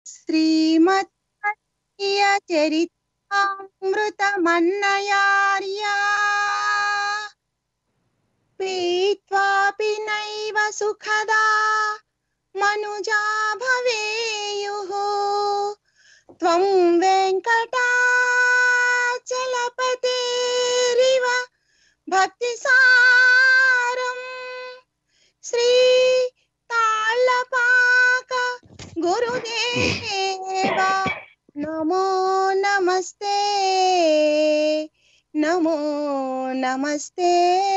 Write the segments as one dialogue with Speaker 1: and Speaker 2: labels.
Speaker 1: శ్రీమత్య చరితామృతమన్నయార్యా పీత్వాపి నైవ సుఖదా మనుజా భవేయుః త్వం వెంకటాచలపతేరివ భక్తిసారం శ్రీ తాళ్ళపాక గురుదేవ నమో నమస్తే నమో నమస్తే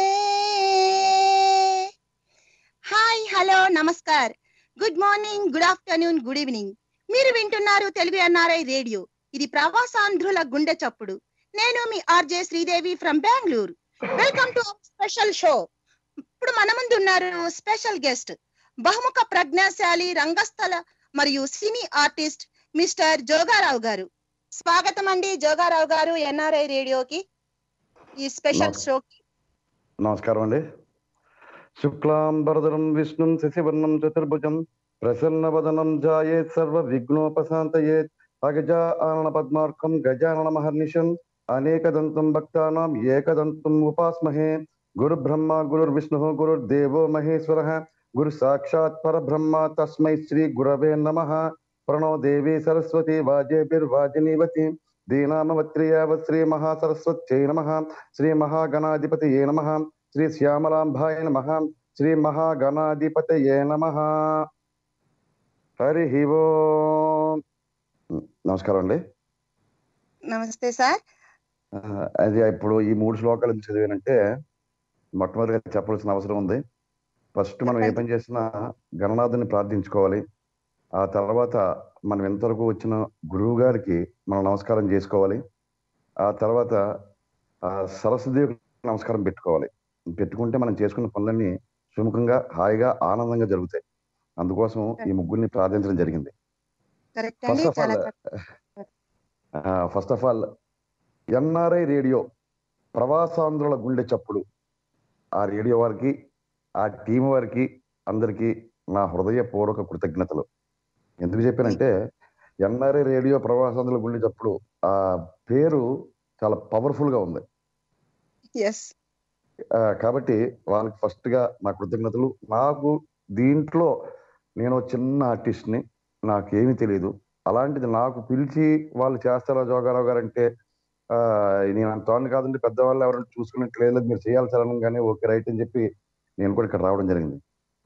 Speaker 1: హాయ్ హలో నమస్కార్ good morning good afternoon good evening మీరు వింటున్నారు తెలుగు ఎన్ఆర్ఐ రేడియో ఇది ప్రవాసాంధ్రుల గుండె చప్పుడు నేను మీ RJ Sridevi from Bengaluru welcome to special show ఇప్పుడు మన ముందు ఉన్నారు స్పెషల్ గెస్ట్ బహుముఖ ప్రజ్ఞాశాలి రంగస్థల మరియు సినీ ఆర్టిస్ట్ మిస్టర్ జోగారావు గారు స్వాగతం అండి జోగారావు గారు ఎన్ఆర్ఐ రేడియోకి ఈ స్పెషల్
Speaker 2: నమస్తే.
Speaker 1: షోకి
Speaker 2: నమస్కారం అండి శుక్లాంబరదరం విష్ణుం శశివర్ణం చతుర్భుజం ప్రసన్నవదనం జాయేత్ సర్వ విఘ్నోపశాంతయేత్ అగజా ఆనన పద్మార్కం గజానన మహర్నిశం అనేకదంతం భక్తానాం ఏకదంతం ఉపాస్మహే గురు బ్రహ్మ గురుర్ విష్ణు గురుర్దేవో మహేశ్వర గురు సాక్షాత్ పరబ్రహ్మ తస్మై శ్రీ గురవే నమ ప్రణో దేవి సరస్వతి వాజేభిర్వాజినీవతి దీనామవత్రియావత్ శ్రీ మహాసరస్వత్యై నమ శ్రీ మహాగణాధిపతియే నమ శ్రీ శ్యామలాంబాయ నమ శ్రీ మహాగణాధిపతయే నమ హరి ఓం నమస్కారం అండి
Speaker 1: నమస్తే సార్
Speaker 2: ఆ, అది ఇప్పుడు ఈ మూడు శ్లోకాలు ఎందుకు చదివానంటే మొట్టమొదటిగా చెప్పాల్సిన అవసరం ఉంది ఫస్ట్ మనం ఏ పని చేసినా గణనాథుని ప్రార్థించుకోవాలి ఆ తర్వాత మనం ఎంతవరకు వచ్చిన గురువు గారికి మనం నమస్కారం చేసుకోవాలి ఆ తర్వాత ఆ సరస్వతికి నమస్కారం పెట్టుకోవాలి పెట్టుకుంటే మనం చేసుకున్న పనులన్నీ సుముఖంగా హాయిగా ఆనందంగా జరుగుతాయి అందుకోసం ఈ ముగ్గురిని ప్రార్థించడం జరిగింది
Speaker 1: కరెక్ట్ అండి
Speaker 2: ఫస్ట్ ఆఫ్
Speaker 1: చాలా
Speaker 2: all first of all NRI radio ప్రవాసాంధ్రుల గుండె చప్పుడు ఆ రేడియో వారికి ఆ టీం వారికి అందరికీ నా హృదయపూర్వక కృతజ్ఞతలు ఎందుకు చెప్పానంటే ఎన్ఆర్ఐ రేడియో ప్రవాసాంధ్రుల గుండె చప్పుడు ఆ పేరు చాలా పవర్ఫుల్ గా ఉంది
Speaker 1: ఎస్
Speaker 2: ఆ, కాబట్టి వాళ్ళకి ఫస్ట్ గా నా కృతజ్ఞతలు నాకు దీంట్లో నేను ఒక చిన్న ఆర్టిస్ట్ ని నాకేమీ తెలియదు అలాంటిది నాకు పిలిచి వాళ్ళు చేస్తారా జోగారావు గారు అంటే ఆ, నేను అంత వాడిని కాదండి పెద్దవాళ్ళు ఎవరైనా చూసుకున్నట్లేదు మీరు చేయాలి సార్ అనగానే ఓకే రైట్ అని చెప్పి నేను కూడా ఇక్కడ రావడం జరిగింది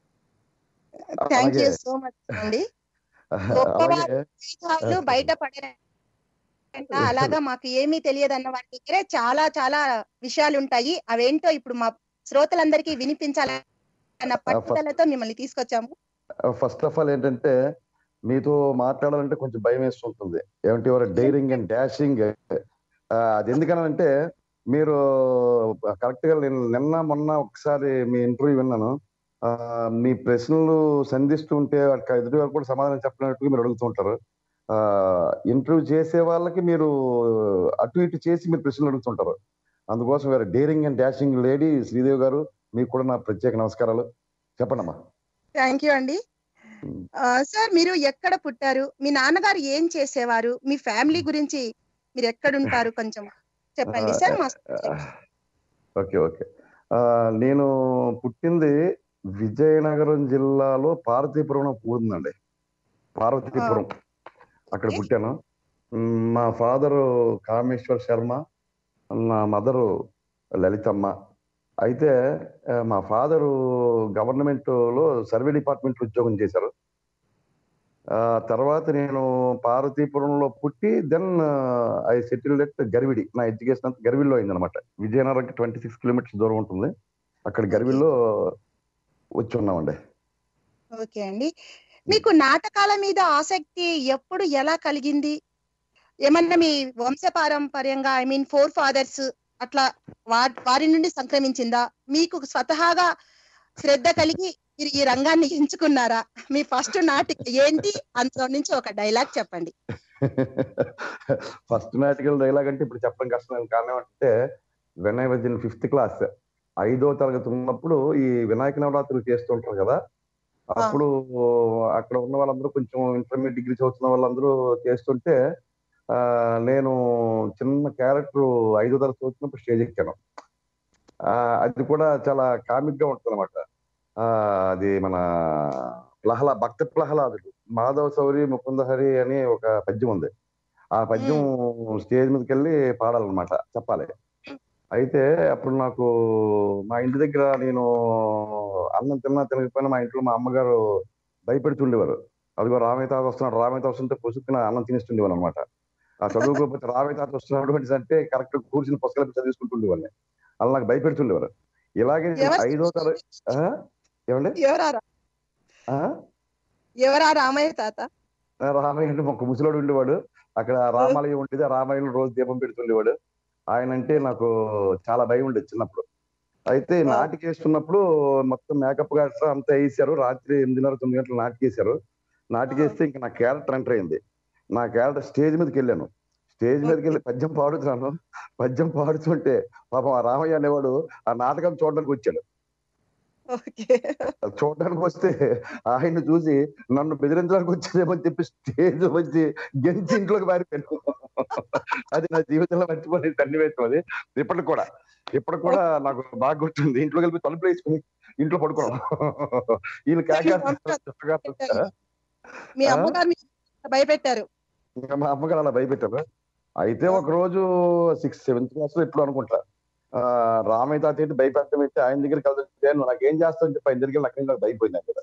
Speaker 1: థ్యాంక్ యూ
Speaker 2: అలాగే
Speaker 1: సో మచ్ అండి గొప్ప
Speaker 2: అలాగే
Speaker 1: వాళ్ళు బయట పడరంట అలాగా మాకు ఏమీ తెలియదు అన్న వారి దగ్గరే చాలా చాలా విషయాలు ఉంటాయి అవేంటో ఇప్పుడు మా శ్రోతలందరికీ వినిపించాలి అన్న పట్టుదలతో మిమ్మల్ని తీసుకొచ్చాము
Speaker 2: ఫస్ట్ ఆఫ్ ఆల్ ఏంటంటే మీతో మాట్లాడాలంటే కొంచెం భయం వేస్తుంటుంది ఏమంటే ఎవరు డైరింగ్ అండ్ డాషింగ్ అది ఎందుకనంటే మీరు కరెక్ట్ గా నేను నిన్న మొన్న ఒకసారి మీ ఇంటర్వ్యూ విన్నాను ఆ, మీ ప్రశ్నలు సంధిస్తూ ఉంటే వాళ్ళకి ఎదుటి వారు కూడా సమాధానం చెప్పినట్టుగా మీరు అడుగుతూ ఉంటారు ఆ ఇంటర్వ్యూ చేసే వాళ్ళకి మీరు అటు ఇటు చేసి మీరు ప్రశ్నలు అడుగుతుంటారు అందుకోసం వేరే daring and dashing lady Sridevi garu మీకు కూడా నా ప్రత్యేక నమస్కారాలు చెప్పండి అమ్మా
Speaker 1: థ్యాంక్ యూ అండి ఆ, సార్ మీరు ఎక్కడ పుట్టారు మీ నాన్నగారు ఏం చేసేవారు మీ ఫ్యామిలీ గురించి మీరు ఎక్కడ ఉంటారు కొంచెం చెప్పండి సార్ మా
Speaker 2: ఓకే ఓకే ఆ, నేను పుట్టింది విజయనగరం జిల్లాలో పార్వతీపురం ఉందండి పార్వతీపురం అక్కడ
Speaker 1: Okay.
Speaker 2: పుట్టాను మ్, మా ఫాదరు కామేశ్వర్ శర్మ నా మదరు లలితమ్మ అయితే ఆ, మా ఫాదరు గవర్నమెంట్ లో సర్వే డిపార్ట్మెంట్ ఉద్యోగం చేశారు ఆ తర్వాత నేను పార్వతీపురంలో పుట్టి then I settled at Garividi నా ఎడ్యుకేషన్ అంతా గరివిల్లో అయింది అనమాట విజయనగరంకి ట్వంటీ సిక్స్ కిలోమీటర్స్ దూరం ఉంటుంది అక్కడ గరివిల్లో వచ్చి ఉన్నామండి
Speaker 1: ఓకే అండి మీకు నాటకాల మీద ఆసక్తి ఎప్పుడు ఎలా కలిగింది ఏమన్నా మీ వంశపారంపర్యంగా ఐ మీన్ ఫోర్ ఫాదర్స్ అట్లా వా- వారి నుండి సంక్రమించిందా మీకు స్వతహాగా శ్రద్ధ కలిగి మీరు ఈ రంగాన్ని ఎంచుకున్నారా మీ ఫస్ట్ నాటిక ఏంటి అందులో నుంచి ఒక డైలాగ్ చెప్పండి
Speaker 2: ఫస్ట్ నాటికల్ డైలాగ్ అంటే ఇప్పుడు చెప్పడం కష్టం కారణం అంటే when I was in fifth class ఐదో తరగతి ఉన్నప్పుడు ఈ వినాయక నవరాత్రులు చేస్తుంటారు కదా అప్పుడు అక్కడ ఉన్న వాళ్ళందరూ కొంచెం ఇంటర్మీడియట్ డిగ్రీ చదువుతున్న వాళ్ళందరూ చేస్తుంటే ఆ, నేను చిన్న క్యారెక్టర్ ఐదో తరగతి చదువుతున్నప్పుడు స్టేజ్ ఎక్కాను ఆ, అది కూడా చాలా కామిక్ గా ఉంటుంది అనమాట అది మన ప్రహ్లా భక్త ప్రహ్లాదుడు మాధవ సౌరి ముకుందహరి అని ఒక పద్యం ఉంది ఆ పద్యం స్టేజ్ మీదకి వెళ్ళి పాడాలన్నమాట చెప్పాలి అయితే అప్పుడు నాకు మా ఇంటి దగ్గర నేను అన్నం తిన్నా తినకపోయినా మా ఇంట్లో మా అమ్మగారు భయపెడుతుండేవారు అదిగో రామయ్య తాత వస్తున్నాడు రామయ్య తాత వస్తుంటే పొసుకుని అన్నం తినిస్తుండేవారు అనమాట ఆ చదువుకోకపోతే రామయ్య తాత వస్తున్నాడు అని అంటే కరెక్ట్ కూర్చుని పుస్తకాలు చదివించుకుంటుండేవాడిని అలా నాకు భయపెడుతుండేవారు ఇలాగే నేను
Speaker 1: ఎవరు-
Speaker 2: ఐదో తరగతి ఆ? ఏమండి
Speaker 1: ఎవరా రా-
Speaker 2: ఆ?
Speaker 1: ఎవరా రామయ్య తాత
Speaker 2: ఆ రామయ్య అంటే ఒక ముసలోడు ఉండేవాడు అక్కడ రామాలయం ఉండేది ఆ రామాలయంలో రోజు దీపం పెడుతుండేవాడు ఆయన అంటే నాకు చాలా భయం ఉండేది చిన్నప్పుడు అయితే
Speaker 1: Wow.
Speaker 2: నాటిక వేస్తున్నప్పుడు మొత్తం మేకప్ గా అంతా వేసారు రాత్రి ఎనిమిదిన్నర తొమ్మిది గంటలు నాటిక వేసారు నాటిక వేస్తే ఇంకా నా క్యారెక్టర్ ఎంటర్ అయింది నా క్యారెక్టర్ స్టేజ్ మీదకి వెళ్ళాను స్టేజ్ మీదకి వెళ్ళి పద్యం పాడుతున్నాను పద్యం పాడుతుంటే పాపం ఆ రామయ్య అనేవాడు ఆ నాటకం చూడడానికి వచ్చాడు
Speaker 1: ఓకే
Speaker 2: చూడడానికి వస్తే ఆయన్ని చూసి నన్ను బెదిరించడానికి వచ్చేదేమని చెప్పి స్టేజ్ వచ్చి గెంచి ఇంట్లోకి పారిపోయాను అది నా జీవితంలో మర్చిపోయి సన్నివేశం అది ఇప్పటికి కూడా ఇప్పటికి కూడా నాకు బాగా గుర్తుంది ఇంట్లోకి వెళ్ళి తలుపులు వేసుకుని ఇంట్లో పడుకోవడం వీళ్ళు కాక
Speaker 1: మీ
Speaker 2: ఆ?
Speaker 1: అమ్మగారిని భయపెట్టారు
Speaker 2: ఇంకా మా అమ్మగారు అలా భయపెట్టారు అయితే ఒక రోజు సిక్స్త్ సెవెంత్ క్లాస్ లో ఎప్పుడు అనుకుంటా ఆ రామయ్య తాత ఏంటి భయపెట్టడం ఏంటి ఆయన దగ్గరికి వెళ్తుంటే నువ్వు నాకేం చేస్తావు అని చెప్పి ఆయన దగ్గరికి అక్కడి నుంచి నాకు భయపోయింది అక్కడ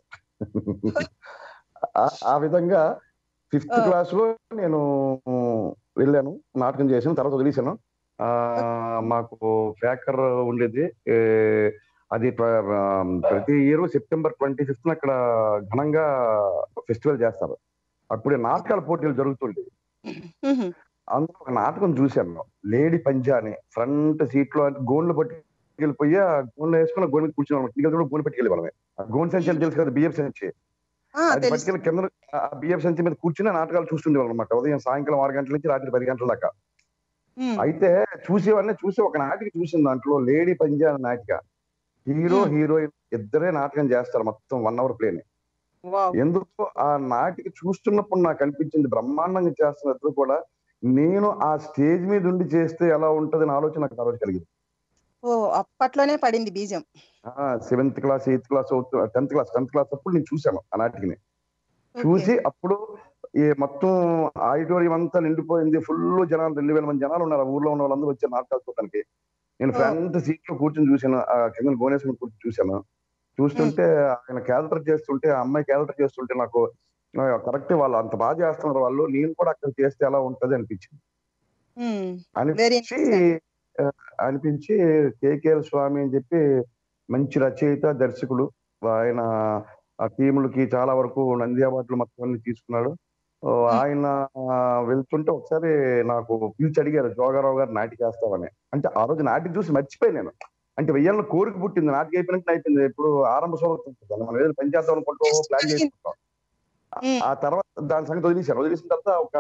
Speaker 2: ఆ- ఆ విధంగా ఫిఫ్త్
Speaker 1: ఆ.
Speaker 2: క్లాస్ లో నేను వెళ్ళాను నాటకం చేసాను తర్వాత వదిలేశాను ఆ మాకు పేకర్ ఉండేది ఏ, అది ప్ర- ఆ, ప్రతి ఇయర్ సెప్టెంబర్ ట్వంటీ ఫిఫ్త్ అక్కడ ఘనంగా ఫెస్టివల్ చేస్తారు అప్పుడే నాటకాల పోటీలు జరుగుతుండేవి
Speaker 1: మ్హూ.
Speaker 2: అందులో ఒక నాటకం చూశాను లేడీ పంజా అని ఫ్రంట్ సీట్ లో అంటే గోన్లు పట్టుకెళ్ళిపోయి ఆ గోన్లు వేసుకుని గోన్ మీద కూర్చున్నాం టీకలు కూడా గోన్ పట్టుకెళ్ళి వాళ్ళమే ఆ గోన్ సంచి అని తెలుసు కదా బియ్యం సంచి
Speaker 1: ఆ,
Speaker 2: అది
Speaker 1: తెలుసు
Speaker 2: పట్టుకెళ్ళి కింద ఆ బియ్యం సంచి మీద కూర్చుని ఆ నాటకాలు చూస్తుండేవాళ్ళు అనమాట ఉదయం సాయంకాలం ఆరు గంటల నుంచి రాత్రి పది గంటల దాకా
Speaker 1: మ్.
Speaker 2: అయితే చూసేవాడిని చూసి ఒక నాటిక చూసిన దాంట్లో లేడీ పంజా అనే నాటిక హీరో
Speaker 1: Hmm.
Speaker 2: హీరోయిన్ ఇద్దరే నాటకం చేస్తారు మొత్తం వన్ అవర్ ప్లేని
Speaker 1: వావ్.
Speaker 2: ఎందుకు ఆ నాటిక చూస్తున్నప్పుడు నాకు అనిపించింది బ్రహ్మాండంగా చేస్తున్న ఇద్దరు కూడా నేను ఆ స్టేజ్ మీద ఉండి చేస్తే ఎలా ఉంటది అని ఆలోచన నాకు ఆ రోజు కలిగింది
Speaker 1: ఓ అప్పట్లోనే పడింది బీజం
Speaker 2: seventh class eighth class tenth class tenth class అప్పుడు నేను చూశాను ఆ నాటికని
Speaker 1: ఓకే.
Speaker 2: చూసి అప్పుడు ఈ మొత్తం ఆడిటోరియం అంతా నిండిపోయింది ఫుల్ జనాలు రెండు వేల మంది జనాలు ఉన్నారు ఆ ఊర్లో ఉన్న వాళ్ళందరూ వచ్చారు నాటకాలు చూడడానికి నేను
Speaker 1: ఓ.
Speaker 2: ఫ్రంట్ సీట్ లో కూర్చొని చూశాను ఆ కింద గోనేశ్వరం కూర్చొని చూశాను చూస్తుంటే ఆయన క్యారెక్టర్ చేస్తుంటే ఆ అమ్మాయి క్యారెక్టర్ చేస్తుంటే నాకు కరెక్ట్ వాళ్ళు అంత బాగా చేస్తున్నారు వాళ్ళు నేను కూడా అక్కడ చేస్తే ఎలా ఉంటది అనిపించింది
Speaker 1: మ్. Very
Speaker 2: అనిపించి
Speaker 1: nice.
Speaker 2: ఆ, అనిపించి కేకేఎల్ స్వామి అని చెప్పి మంచి రచయిత దర్శకుడు ఆయన ఆ టీములకి చాలా వరకు నంది అవార్డులు మొత్తం అన్ని తీసుకున్నాడు ఓ, ఆయన ఆ, వెళ్తుంటే ఒకసారి నాకు పిలిచి అడిగారు జోగారావు గారు నాటిక వేస్తామని అంటే ఆ రోజు నాటిక చూసి మర్చిపోయి నేను అంటే వెయ్యాల కోరిక పుట్టింది నాటిక అయిపోయినట్టు అయిపోయింది ఇప్పుడు ఆరంభ శోభం మనం ఏదో పని చేద్దాం అనుకుంటూ ప్లాన్ చేసుకుంటాం
Speaker 1: మ్.
Speaker 2: ఆ తర్వాత దాని సంగతి వదిలేశాను వదిలేసిన తర్వాత ఒక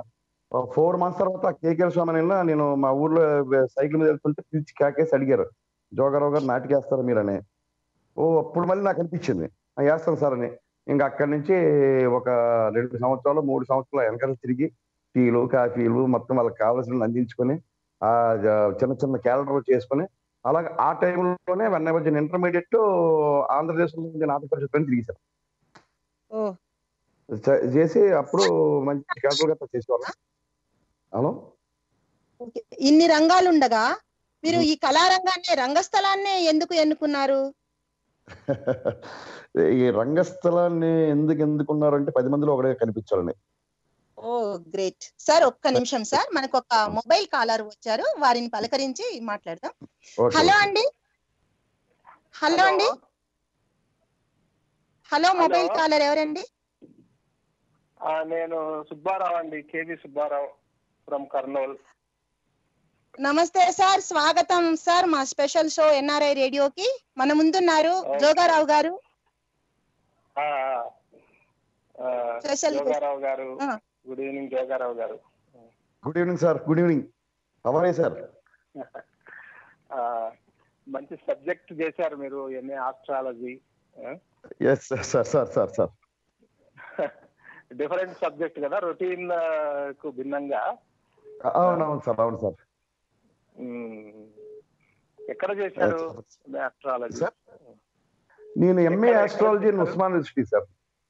Speaker 2: ఫోర్ మంత్స్ తర్వాత కేకేఎల్ స్వామి అని వెళ్ళినా నేను మా ఊర్లో సైకిల్ మీద వెళ్తుంటే పిలిచి కాకేసి అడిగారు జోగారావు గారు నాటికేస్తారు మీరని ఓ అప్పుడు మళ్ళీ నాకు అనిపించింది "ఆ, వేస్తాను సార్ అని ఇంకా అక్కడి నుంచి ఒక రెండు సంవత్సరాలు మూడు సంవత్సరాలు వెనకాల తిరిగి టీలు కాఫీలు మొత్తం వాళ్ళకి కావాల్సిన అందించుకొని ఆ జ- చిన్న చిన్న క్యాలెండర్ చేసుకొని అలాగే ఆ టైంలోనే వన్ వచ్చిన ఇంటర్మీడియట్ ఆంధ్రప్రదేశ్లో నాటక పరిషత్ అని తిరిగేశారు
Speaker 1: ఓ
Speaker 2: చ- చేసి అప్పుడు మంచి క్యాలెండర్ గట్రా చేసేవాళ్ళం హలో
Speaker 1: ఓకే. ఇన్ని రంగాలు ఉండగా మీరు ఈ కళారంగాన్ని రంగస్థలాన్నే ఎందుకు ఎన్నుకున్నారు
Speaker 2: ఈ రంగస్థలాన్ని ఎందుకు ఎందుకున్నారంటే పది మందిలో ఒకడే కనిపించాలని
Speaker 1: ఓ గ్రేట్ సార్ ఒక్క నిమిషం సార్ మనకు ఒక మొబైల్ కాలర్ వచ్చారు వారిని పలకరించి మాట్లాడదాం
Speaker 2: ఓకే
Speaker 1: హలో అండి హలో అండి హలో మొబైల్
Speaker 3: హలో.
Speaker 1: కాలర్ ఎవరండి
Speaker 3: ఆ, నేను సుబ్బారావు అండి కేవి సుబ్బారావు ఫ్రమ్ కర్నూల్
Speaker 1: నమస్తే సార్ స్వాగతం సార్ మా స్పెషల్ షో ఎన్ఆర్ఐ రేడియోకి మన ముందున్నారు
Speaker 3: ఓకే.
Speaker 1: జోగారావు గారు
Speaker 3: ఆ, ఆ,
Speaker 1: Special guest.
Speaker 3: జోగారావు గారు
Speaker 1: ఆ.
Speaker 3: Good evening Jogarao garu
Speaker 2: good evening sir good evening అవరే సార్
Speaker 3: ఆ, మంచి సబ్జెక్ట్ చేశారు మీరు MA astrology
Speaker 2: yes sir sir sir sir
Speaker 3: different subject కదా రొటీన్ కు భిన్నంగా
Speaker 2: అవునవును సార్ అవును సార్
Speaker 3: మ్మ్. ఎక్కడ చేశారు ఆస్ట్రాలజీ
Speaker 2: సార్ నేను MA astrology in Osman university sir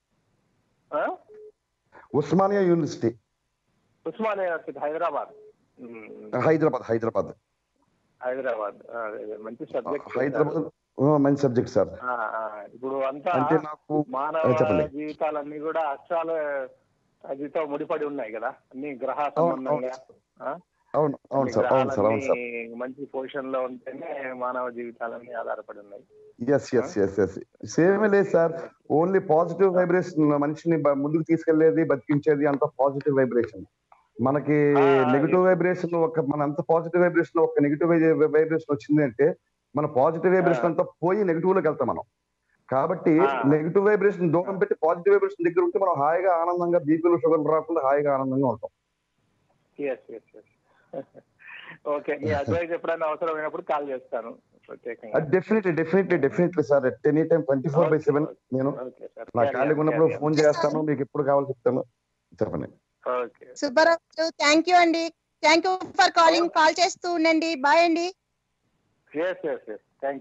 Speaker 2: Osmania university
Speaker 3: Osmania university Hyderabad మ్మ్.
Speaker 2: హైదరాబాద్ హైదరాబాద్
Speaker 3: హైదరాబాద్ ఆ, అదే, మంచి సబ్జెక్ట్
Speaker 2: హైదరాబాద్ ఆ, మంచి సబ్జెక్ట్ సార్
Speaker 3: ఇప్పుడు అంతా
Speaker 2: అంటే నాకు
Speaker 3: మానవ
Speaker 2: ఆ, చెప్పండి.
Speaker 3: జీవితాలన్నీ కూడా అక్షరాల అదితో ముడిపడి ఉన్నాయి కదా అన్ని గ్రహ
Speaker 2: అవును అవును
Speaker 3: సంబంధంగా ఆ?
Speaker 2: అవును అవును సార్ అవును సార్ అవును సార్
Speaker 3: గ్రహాలన్నీ మంచి పొజిషన్ లో ఉంటేనే మానవ జీవితాలన్నీ ఆధారపడి ఉన్నాయి
Speaker 2: yes yes yes yes same లేదు సార్ ఓన్లీ పాజిటివ్ వైబ్రేషన్ మనిషిని బ- ముందుకు తీసుకెళ్లేది బతికించేది అంత పాజిటివ్ వైబ్రేషన్ మనకి
Speaker 3: ఆ,
Speaker 2: నెగిటివ్ వైబ్రేషన్ ఒక మన అంత పాజిటివ్ వైబ్రేషన్ ఒక నెగిటివ్ వైబ్రేషన్ వచ్చింది అంటే మన పాజిటివ్ వైబ్రేషన్ అంతా పోయి నెగిటివ్ లోకి వెళ్తాం మనం కాబట్టి
Speaker 3: ఆ.
Speaker 2: నెగిటివ్ వైబ్రేషన్ దూరం పెట్టి పాజిటివ్ వైబ్రేషన్ దగ్గర ఉంటే మనం హాయిగా ఆనందంగా బీపీలు షుగర్ రాకుండా హాయిగా ఆనందంగా ఉంటాం
Speaker 3: ఎస్ ఎస్ ఎస్ ఓకే మీ అడ్వైజ్ ఎప్పుడైనా అవసరమైనప్పుడు కాల్ చేస్తాను ప్రత్యేకంగా
Speaker 2: definitely definitely definitely sir at any time twenty four by seven నేను
Speaker 3: ఓకే సార్
Speaker 2: నా ఖాళీగా ఉన్నప్పుడు ఫోన్ చేస్తాను మీకు ఎప్పుడు కావాలో చెప్తాను చెప్పండి
Speaker 3: okay
Speaker 1: Subbarao garu thank you అండి thank you for calling call చేస్తూ ఉండండి బాయ్ అండి
Speaker 3: yes yes yes thank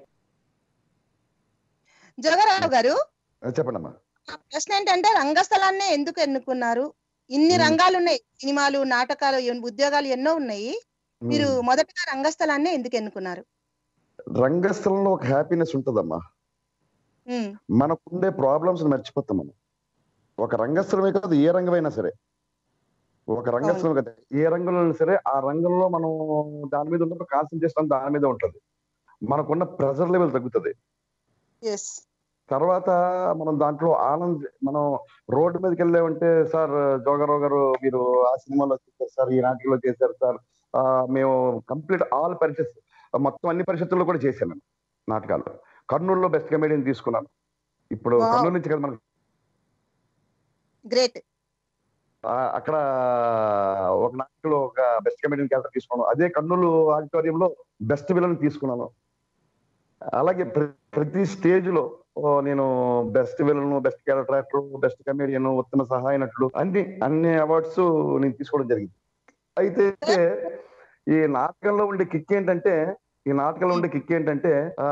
Speaker 1: Jogarao garu
Speaker 2: ఆ, చెప్పండి అమ్మా
Speaker 1: నా ప్రశ్న ఏంటంటే రంగస్థలాన్నే ఎందుకు ఎన్నుకున్నారు ఇన్ని
Speaker 2: మ్మ్.
Speaker 1: రంగాలు ఉన్నాయి సినిమాలు నాటకాలు ఎన్- ఉద్యోగాలు ఎన్నో ఉన్నాయి మీరు
Speaker 2: మ్మ్.
Speaker 1: మొదటగా రంగస్థలాన్నే ఎందుకు ఎన్నుకున్నారు
Speaker 2: రంగస్థలంలో ఒక హ్యాపీనెస్ ఉంటదమ్మా
Speaker 1: మ్మ్.
Speaker 2: మనకుండే ప్రాబ్లమ్స్ మర్చిపోతాం మనం ఒక రంగస్థలమే కాదు ఏ రంగమైనా సరే ఒక రంగస్థలం కదా ఏ రంగంలో అయినా సరే ఆ రంగంలో మనం దాని మీద ఉన్నప్పుడు కాన్సన్ట్రేషన్ దాని మీద ఉంటది మనకున్న ప్రెజర్ లెవెల్ తగ్గుతుంది
Speaker 1: ఎస్
Speaker 2: తర్వాత మనం దాంట్లో ఆనంద్ మనం రోడ్డు మీదకి వెళ్ళామంటే సార్ జోగారావు గారు మీరు ఆ సినిమాలో చేశారు సార్ ఈ నాటికలో చేశారు సార్ ఆ, మేము కంప్లీట్ ఆల్ పరిషత్ మొత్తం అన్ని పరిషత్తుల్లో కూడా చేశాను నేను నాటకాలు కర్నూలులో బెస్ట్ కమెడియన్ తీసుకున్నాను ఇప్పుడు
Speaker 1: Wow.
Speaker 2: కర్నూలు నుంచి కదా మనకు
Speaker 1: గ్రేట్
Speaker 2: ఆ, అక్కడ ఒక నాటకంలో ఒక బెస్ట్ కమెడియన్ క్యారెక్టర్ తీసుకున్నాను అదే కర్నూలు ఆడిటోరియంలో బెస్ట్ విలన్ తీసుకున్నాను అలాగే ప్ర- ప్రతి స్టేజ్ లో ఓ, నేను best villain best character actor best comedian ఉత్తమ సహాయ నటుడు అన్ని అన్ని అవార్డ్స్ నేను తీసుకోవడం జరిగింది అయితే ఈ నాటకంలో ఉండే కిక్ ఏంటంటే ఈ నాటకంలో ఉండే కిక్ ఏంటంటే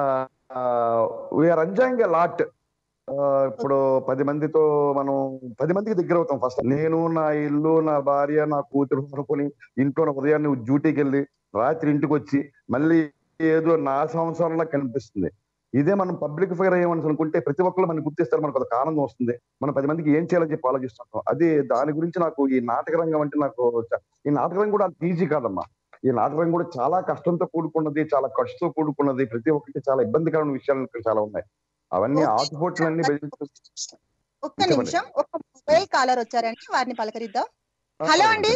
Speaker 2: వీఆర్ ఎంజాయింగ్ ఎ లాట్ ఇప్పుడు పది మందితో మనం పది మందికి దగ్గర అవుతాం ఫస్ట్ నేను నా ఇల్లు నా భార్య నా కూతురు అనుకుని ఇంట్లో నా ఉదయాన్నే డ్యూటీకి వెళ్ళి రాత్రి ఇంటికి వచ్చి మళ్ళీ ఏదో నా సంవత్సరంలో కనిపిస్తుంది ఇదే మనం పబ్లిక్ ఫైర్ అయ్యామని అనుకుంటే ప్రతి ఒక్కరు మనకి గుర్తిస్తారు మనకు ఒక ఆనందం వస్తుంది మనం పది మందికి ఏం చేయాలని చెప్పి ఆలోచిస్తుంటాం అది దాని గురించి నాకు ఈ నాటక రంగం అంటే నాకు చ- ఈ నాటక రంగం కూడా అంత ఈజీ కాదమ్మా ఈ నాటక రంగం కూడా చాలా కష్టంతో కూడుకున్నది చాలా ఖర్చుతో కూడుకున్నది ప్రతి ఒక్కటి చాలా ఇబ్బందికరమైన విషయాలు ఇక్కడ చాలా ఉన్నాయి అవన్నీ
Speaker 1: Okay.
Speaker 2: ఆటుపోట్లన్నీ బెదిరించు
Speaker 1: ఒక్క
Speaker 2: చెప్పండి.
Speaker 1: నిమిషం ఒక మొబైల్ కాలర్ వచ్చారండి వారిని పలకరిద్దాం హలో అండి.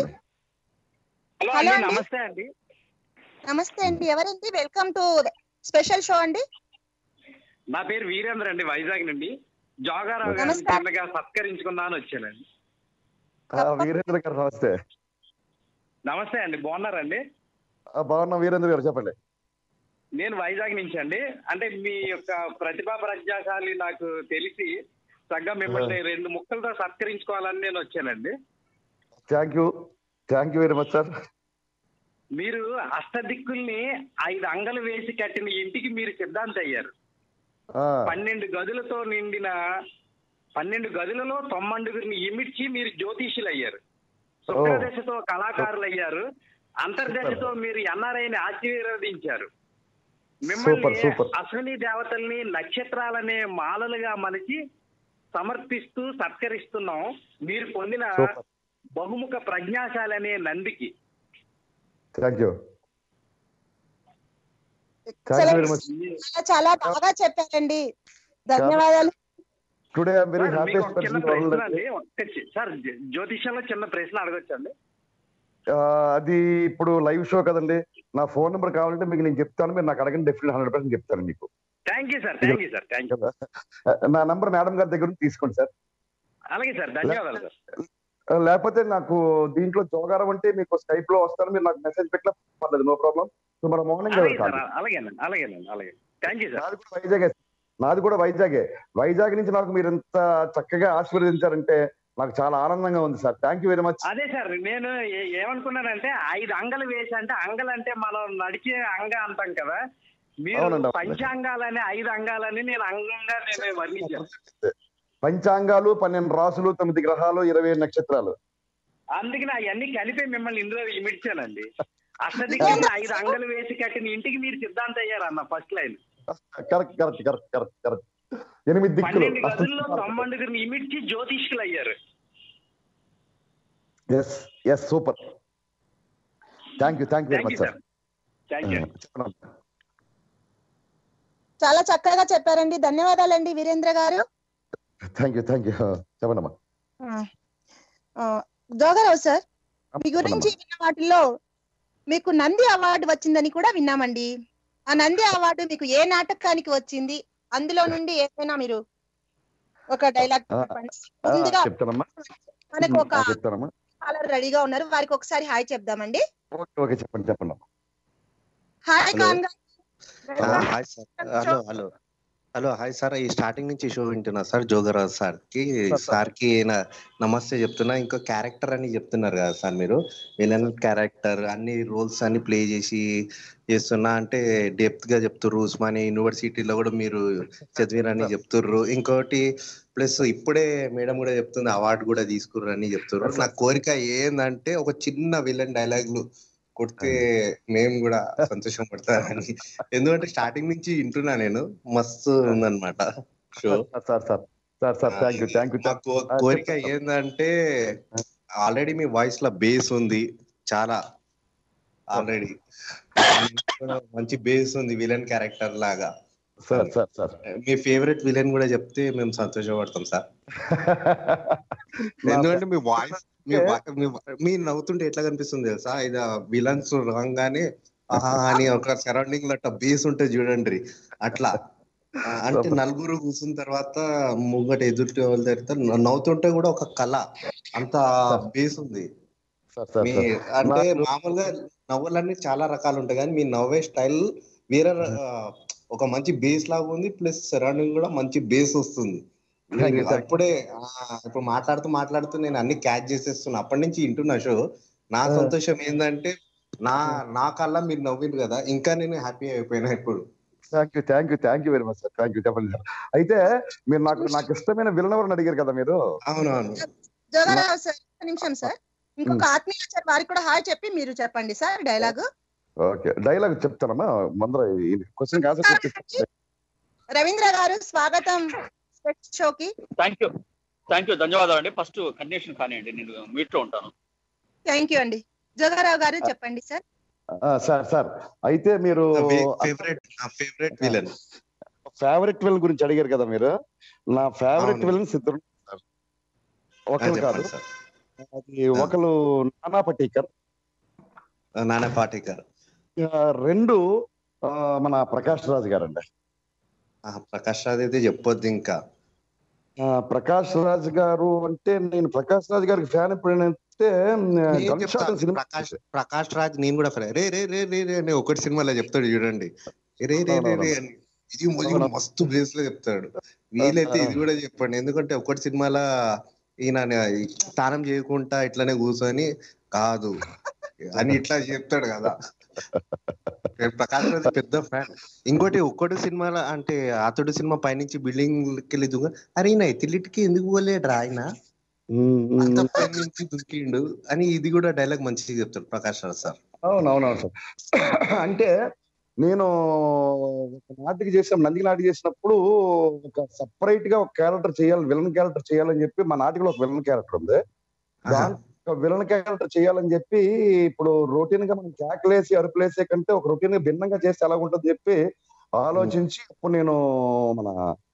Speaker 4: హలో
Speaker 1: హలో
Speaker 4: అండి
Speaker 1: అండి.
Speaker 4: నమస్తే అండి
Speaker 1: నమస్తే అండి ఎవరండి వెల్కమ్ టు స్పెషల్ షో అండి
Speaker 4: నా పేరు వీరేంద్ర అండి వైజాగ్ నుండి జోగారావు గారిని
Speaker 1: నమస్తే.
Speaker 4: చిన్నగా సత్కరించుకుందామని వచ్చానండి
Speaker 2: ఆ, వీరేంద్ర గారు నమస్తే
Speaker 4: నమస్తే అండి బాగున్నారండి
Speaker 2: ఆ, బాగున్నా వీరేంద్ర గారు చెప్పండి
Speaker 4: నేను వైజాగ్ నుంచి అండి అంటే మీ యొక్క ప్రతిభా ప్రజ్ఞాశాలి నాకు తెలిసి చక్కగా మిమ్మల్ని రెండు ముక్కలతో సత్కరించుకోవాలని నేను వచ్చానండి
Speaker 2: thank you thank you very much sir
Speaker 4: మీరు అష్టదిక్కుల్ని ఐదు అంగలు వేసి కట్టిన ఇంటికి మీరు సిద్ధాంత అయ్యారు పన్నెండు గదులతో నిండిన పన్నెండు గదులలో తొమ్మండుగురిని ఇమిడ్చి మీరు జ్యోతిషులు అయ్యారు శుక్రదశతో కళాకారులు అయ్యారు అంతర్దశతో మీరు ఎన్ఆర్ఐని ఆశీర్వదించారు మిమ్మల్ని
Speaker 2: సూపర్.
Speaker 4: అశ్విని దేవతల్ని నక్షత్రాలనే మాలలుగా మలిచి సమర్పిస్తూ సత్కరిస్తున్నాం మీరు పొందిన
Speaker 2: సూపర్
Speaker 4: బహుముఖ ప్రజ్ఞాశాలి అనే నందికి
Speaker 2: thank you thank you very much
Speaker 1: చాలా చాలా బాగా చెప్పారండి ధన్యవాదాలు
Speaker 2: టుడే ఐఎమ్ వెరీ
Speaker 4: సార్, మీకు
Speaker 2: హ్యాపీయెస్ట్
Speaker 4: ఒక చిన్న
Speaker 2: పర్సన్
Speaker 4: ప్రశ్న అండి ఒక్క చి- సార్ జ్యో- జ్యోతిష్యంలో చిన్న ప్రశ్న అడగొచ్చండి
Speaker 2: అది ఇప్పుడు లైవ్ షో కదండి నా ఫోన్ నెంబర్ కావాలంటే మీకు నేను చెప్తాను మీరు నాకు అడగండి డెఫినెట్ హండ్రెడ్ పర్సెంట్ చెప్తాను మీకు
Speaker 4: thank you sir thank you sir thank you
Speaker 2: నా నంబర్ మేడం గారి దగ్గర నుంచి తీసుకోండి సార్
Speaker 4: అలాగే సార్ ధన్యవాదాలు సార్
Speaker 2: లేకపోతే నాకు దీంట్లో జోగారం అంటే మీకు స్కైప్ లో వస్తాను మీరు నాకు మెసేజ్ పెట్టినా పర్లేదు నో ప్రాబ్లం సో మన మార్నింగ్
Speaker 4: అలాగే సార్ అలాగేనండి అలాగేనండి అలాగే థ్యాంక్ యూ సార్
Speaker 2: నాది కూడా వైజాగ్ నాది కూడా వైజాగే వైజాగ్ నుంచి నాకు మీరు ఇంత చక్కగా ఆశీర్వదించారంటే నాకు చాలా ఆనందంగా ఉంది sir thank you very much
Speaker 4: అదే సార్ నేను ఏ- ఏమనుకున్నానంటే ఐదు అంగలు వేసి అంటే అంగలు అంటే మనం నడిచే అంగ అంటాం కదా మీరు
Speaker 2: అవునండి, అవునండి.
Speaker 4: పంచాంగాలని ఐదు అంగాలని నేను అంగంగా నేను వర్ణించాను
Speaker 2: పంచాంగాలు పన్నెండు రాసులు తొమ్మిది గ్రహాలు ఇరవై ఏడు నక్షత్రాలు
Speaker 4: అందుకని అవన్నీ కలిపి మిమ్మల్ని ఇందులో ఇమిడ్చానండి అష్టదిక్కులు ఐదు అంగలు వేసి కట్టిన ఇంటికి మీరు సిద్ధాంత అయ్యారన్న first line
Speaker 2: correct correct correct correct correct ఎనిమిది దిక్కులు
Speaker 4: పన్నెండు గదుల్లో తొమ్మండుగురిని ఇమిడ్చి జ్యోతిష్కులు అయ్యారు
Speaker 2: yes yes super thank you thank you very
Speaker 4: thank you
Speaker 2: much
Speaker 4: sir
Speaker 2: sir
Speaker 4: thank you
Speaker 1: చాలా చక్కగా చెప్పారండి ధన్యవాదాలండి వీరేంద్ర గారు
Speaker 2: థ్యాంక్ యూ థ్యాంక్ యూ చెప్పండమ్మా
Speaker 1: ఆ, జోగారావు సార్ మీ గురించి విన్న వాటిల్లో మీకు నంది అవార్డు వచ్చిందని కూడా విన్నామండి ఆ నంది అవార్డు మీకు ఏ నాటకానికి వచ్చింది అందులో నుండి ఏమైనా మీరు ఒక డైలాగ్
Speaker 2: ఆ,
Speaker 1: చెప్పండి
Speaker 2: ఆ,
Speaker 1: ముందుగా
Speaker 2: చెప్తానమ్మా
Speaker 1: మనకు ఒక
Speaker 2: ఆ, చెప్తానమ్మా
Speaker 1: కాలర్ రెడీగా ఉన్నారు వారికి ఒకసారి హాయ్ చెప్దామండి
Speaker 2: ఓకే ఓకే చెప్పండి చెప్పండి అమ్మా
Speaker 1: hi
Speaker 5: Hello.
Speaker 1: Khan garu
Speaker 5: hi sir hello hello hello hi sir ఈ స్టార్టింగ్ నుంచి షో వింటున్నా సార్ జోగరాజ్ సార్ కి
Speaker 2: సార్.
Speaker 5: సార్ కి నా- నమస్తే చెప్తున్నా ఇంకో క్యారెక్టర్ అని చెప్తున్నారు కదా సార్ మీరు విలన్ క్యారెక్టర్ అన్ని రోల్స్ అన్ని ప్లే చేసి చేస్తున్నా అంటే డెప్త్ గా చెప్తుర్రు ఉస్మానియా యూనివర్సిటీలో కూడా మీరు చదివిరని చెప్తుర్రు ఇంకోటి ప్లస్ ఇప్పుడే మేడం కూడా చెప్తుంది అవార్డు కూడా తీసుకుర్రు అని చెప్తుర్రు నా కోరిక ఏందంటే ఒక చిన్న విలన్ డైలాగులు కొడితే మేము కూడా సంతోషం పడతారని ఎందుకంటే స్టార్టింగ్ నుంచి వింటున్నా నేను మస్తు ఉందన్నమాట show
Speaker 2: sir sir sir sir sir thank you thank you
Speaker 5: నా కో- కోరిక ఏందంటే ఆల్రెడీ మీ వాయిస్ లో బేస్ ఉంది చాలా ఆల్రెడీ మంచి బేస్ ఉంది విలన్ క్యారెక్టర్ లాగా
Speaker 2: సార్ సార్ సార్
Speaker 5: మీ ఫేవరెట్ విలన్ కూడా చెప్తే మేము సంతోషపడతాం సార్ ఎందుకంటే మీ వాయిస్ మీ వా- మీ వా- మీ నవ్వుతుంటే ఎట్లా కనిపిస్తుంది తెలుసా ఇది విలన్స్ రాగానే ఆహా అని ఒక సరౌండింగ్ లో అట్లా బేస్ ఉంటుంది చూడండి అట్లా ఆ, అంటే నలుగురు కూర్చున్న తర్వాత ముంగట ఎదుటి వాళ్ళ దగ్గర నవ్వుతుంటే కూడా ఒక కళ అంత బేస్ ఉంది
Speaker 2: సార్ సార్
Speaker 5: మీ
Speaker 2: సార్
Speaker 5: అంటే
Speaker 2: నాకు-
Speaker 5: మామూలుగా నవ్వులన్నీ చాలా రకాలు ఉంటాయి కానీ మీ నవ్వే స్టైల్ వేరే ర- ఆ, ఒక మంచి బేస్ లాగా ఉంది ప్లస్ సరౌండింగ్ కూడా మంచి బేస్ వస్తుంది
Speaker 2: Thank you,
Speaker 5: నేను
Speaker 2: thank you.
Speaker 5: అప్పుడే ఆ, ఇప్పుడు మాట్లాడుతూ మాట్లాడుతూ నేను అన్ని క్యాచ్ చేసేస్తున్నా అప్పటి నుంచి వింటున్నా షో నా
Speaker 2: ఆ.
Speaker 5: సంతోషం ఏంటంటే నా నా కల్లా మీరు నవ్విరు కదా ఇంకా నేను హ్యాపీ అయిపోయినా ఇప్పుడు
Speaker 2: thank you thank you thank you very much sir thank you చెప్పండి సార్ అయితే మీరు నాకు నాకు ఇష్టమైన విలన్ ఎవరిని అడిగారు కదా మీరు
Speaker 5: అవునవును
Speaker 1: జోగారావు సార్ ఒక నిమిషం సార్ ఇంకొక ఆత్మీయ సార్ వారికి కూడా హాయ్ చెప్పి మీరు చెప్పండి సార్ డైలాగ్
Speaker 2: ఓకే డైలాగ్ చెప్తానమ్మా ముందర క్వశ్చన్ ఆన్సర్
Speaker 1: రవీంద్ర గారు స్వాగతం షోకి
Speaker 6: థ్యాంక్ యూ థ్యాంక్ యూ ధన్యవాదాలు అండి ఫస్ట్ కంటిన్యూషన్ కానివ్వండి నేను మీట్ లో ఉంటాను
Speaker 1: థ్యాంక్ యూ అండి జోగారావు గారు చెప్పండి సార్
Speaker 2: సార్ సార్ అయితే మీరు
Speaker 5: ఫేవరెట్ నా ఫేవరెట్ విలన్
Speaker 2: ఫేవరెట్ విలన్ గురించి అడిగారు కదా మీరు నా ఫేవరెట్
Speaker 5: అవును.
Speaker 2: విలన్స్ ఇద్దరు సార్ ఒకరు కాదు
Speaker 5: చెప్పండి సార్
Speaker 2: అది ఒకరు నానా పటేకర్
Speaker 5: నానా పాటేకర్
Speaker 2: ఆ, రెండు ఆ, మన ప్రకాష్ రాజ్ గారు అండి
Speaker 5: ఆ, ప్రకాష్ రాజ్ అయితే చెప్పొద్దు ఇంకా
Speaker 2: ఆ, ప్రకాష్ రాజ్ గారు అంటే నేను ప్రకాష్ రాజ్ గారికి ఫ్యాన్ ఎప్పుడంటే
Speaker 5: నేను
Speaker 2: గన్
Speaker 5: చెప్తా,
Speaker 2: షాట్ సినిమా
Speaker 5: ప్రకాష్ ప్రకాష్ రాజ్ నేను కూడా ఫ్రెండ్ రే రే రే రే రే అని ఒకటి సినిమాలో చెప్తాడు చూడండి రే రే రే రే అని ఇది మొదలు
Speaker 2: అవునవును.
Speaker 5: మస్తు బేస్ లో చెప్తాడు వీలైతే ఇది కూడా చెప్పండి ఎందుకంటే ఒకటి సినిమాలో ఈయన స్నానం చేయకుండా ఇట్లానే కూర్చొని కాదు అని ఇట్లా చెప్తాడు కదా నేను ప్రకాష్ రాజ్ పెద్ద ఫ్యాన్ ఇంకోటి ఒక్కటి సినిమాలో అంటే అతడు సినిమా పైనుంచి బిల్డింగ్ వెళ్ళి దుంగ అరే ఈయన ఎత్తిలిటికి ఎందుకు పోలేడు ఆయన
Speaker 2: ఉమ్, ఉమ్,
Speaker 5: అంత పైన నుంచి దుంకిండు అని ఇది కూడా డైలాగ్ మంచిగా చెప్తాడు ప్రకాష్ రాజ్ సార్
Speaker 2: అవునవునవును సార్ అంటే నేను ఒక నాటికి చేసిన నందికి నాటికి చేసినప్పుడు ఒక సపరేట్ గా ఒక క్యారెక్టర్ చేయాలి విలన్ క్యారెక్టర్ చేయాలని చెప్పి మా నాటికలో ఒక విలన్ క్యారెక్టర్ ఉంది దాంట్లో విలన్ క్యారెక్టర్ చేయాలని చెప్పి ఇప్పుడు రొటీన్ గా మనం కేకలేసి అరుపులేసే కంటే ఒక రొటీన్ గా భిన్నంగా చేస్తే ఎలా ఉంటుంది చెప్పి ఆలోచించి అప్పుడు నేను మన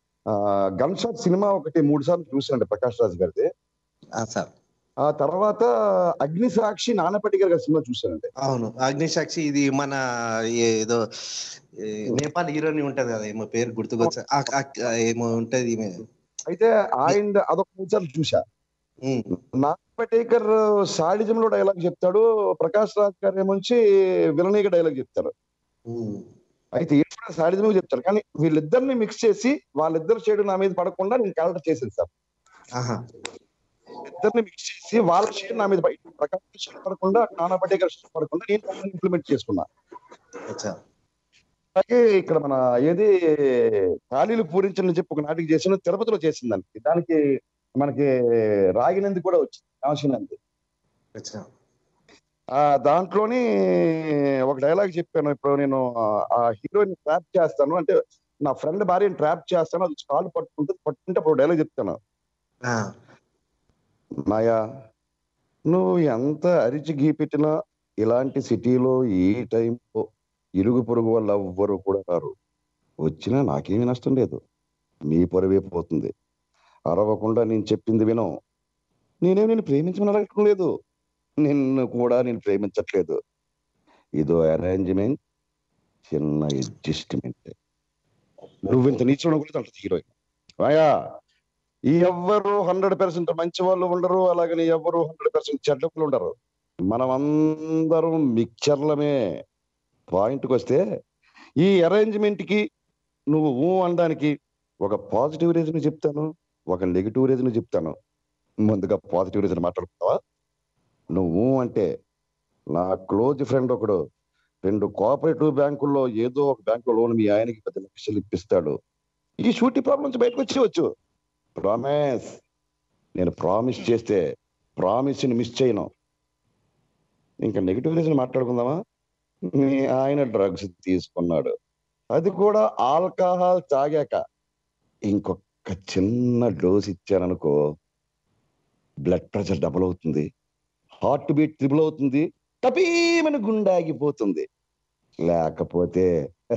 Speaker 2: గన్ షాట్ సినిమా ఒకటి మూడు సార్లు చూసానండి ప్రకాష్ రాజ్ గారిది
Speaker 5: సార్
Speaker 2: ఆ తర్వాత అగ్ని సాక్షి నానపట్టి గారి సినిమా చూసానండి
Speaker 5: అవును అగ్నిసాక్షి ఇది మన ఏదో ఏ, నేపాల్ హీరోని ఉంటది కదా ఏమో పేరు గుర్తుకొచ్చా ఆ- ఆ- ఏమో ఉంటది ఈమె
Speaker 2: అయితే ఆయన అదొక మూడు సార్లు చూసా
Speaker 5: ఉమ్,
Speaker 2: నాగపటేకర్ సాడిజం లో డైలాగ్ చెప్తాడు ప్రకాష్ రాజ్ గారు ఏమొచ్చి విలనీగా డైలాగ్ చెప్తారు
Speaker 5: ఉమ్.
Speaker 2: అయితే ఈయన కూడా సాడిజమే చెప్తారు కానీ వీళ్ళిద్దరిని మిక్స్ చేసి వాళ్ళిద్దరు షేడ్ నా మీద పడకుండా నేను క్యారెక్టర్ చేసింది సార్
Speaker 5: ఆహా
Speaker 2: ఇద్దరిని మిక్స్ చేసి వాళ్ళ షేడ్ నా మీద బయట ప్రకాశం షేడ్ పడకుండా నానా పటేకర్ షేడ్ పడకుండా నేను ఇంప్లిమెంట్ చేసుకున్నా
Speaker 5: అచ్చా
Speaker 2: అలాగే ఇక్కడ మన ఏది ఖాళీలు పూరించని చెప్పి ఒక నాటికి చేసిన తిరుపతిలో చేసిందండి దానికి మనకి రాగినంది కూడా వచ్చింది కావాల్సినంది
Speaker 5: అచ్చా
Speaker 2: ఆ దాంట్లోని ఒక డైలాగ్ చెప్పాను ఇప్పుడు నేను ఆ- ఆ హీరోయిన్ ట్రాప్ చేస్తాను అంటే నా ఫ్రెండ్ భార్యని ట్రాప్ చేస్తాను అది కాలు పట్టుకుంటుంది పట్టుకుంటే అప్పుడు డైలాగ్ చెప్తాను
Speaker 5: ఆ,
Speaker 2: మాయా నువ్వు ఎంత అరిచి గీపెట్టినా ఇలాంటి సిటీలో ఈ టైంలో ఇరుగు పొరుగు వాళ్ళు ఎవ్వరు కూడా రారు వచ్చినా నాకేమీ నష్టం లేదు నీ పొరవే పోతుంది అరవకుండా నేను చెప్పింది విను నేనేం నేను ప్రేమించమని అడగటం లేదు నిన్ను కూడా నేను ప్రేమించట్లేదు ఇదో అరేంజ్మెంట్ చిన్న అడ్జస్ట్మెంట్ నువ్వు ఇంత నీచడం కూడా అంటుంది హీరోయిన్ మాయా ఈ ఎవ్వరు హండ్రెడ్ పర్సెంట్ మంచి వాళ్ళు ఉండరు అలాగని ఎవ్వరు హండ్రెడ్ పర్సెంట్ చెడ్డకులు ఉండరు మనం అందరం మిక్చర్లమే పాయింట్కి వస్తే ఈ అరేంజ్మెంట్ కి నువ్వు ఊ అనడానికి ఒక పాజిటివ్ రీజన్ చెప్తాను ఒక నెగిటివ్ రీజన్ చెప్తాను ముందుగా పాజిటివ్ రీజన్ మాట్లాడుతావా నువ్వు ఊ అంటే నా క్లోజ్ ఫ్రెండ్ ఒకడు రెండు కోఆపరేటివ్ బ్యాంకుల్లో ఏదో ఒక బ్యాంకులో లోన్ మీ ఆయనకి పది లక్షలు ఇప్పిస్తాడు ఈ షూటీ ప్రాబ్లం నుంచి బయటకు వచ్చేవచ్చు ప్రామిస్ నేను ప్రామిస్ చేస్తే ప్రామిస్ ని మిస్ చేయను ఇంకా నెగిటివ్ రీజన్ మాట్లాడుకుందామా మీ ఆయన డ్రగ్స్ తీసుకున్నాడు అది కూడా ఆల్కహాల్ తాగాక ఇంకొక చిన్న డోస్ ఇచ్చాననుకో బ్లడ్ ప్రెషర్ డబుల్ అవుతుంది హార్ట్ బీట్ ట్రిపుల్ అవుతుంది టపీమని గుండె ఆగిపోతుంది లేకపోతే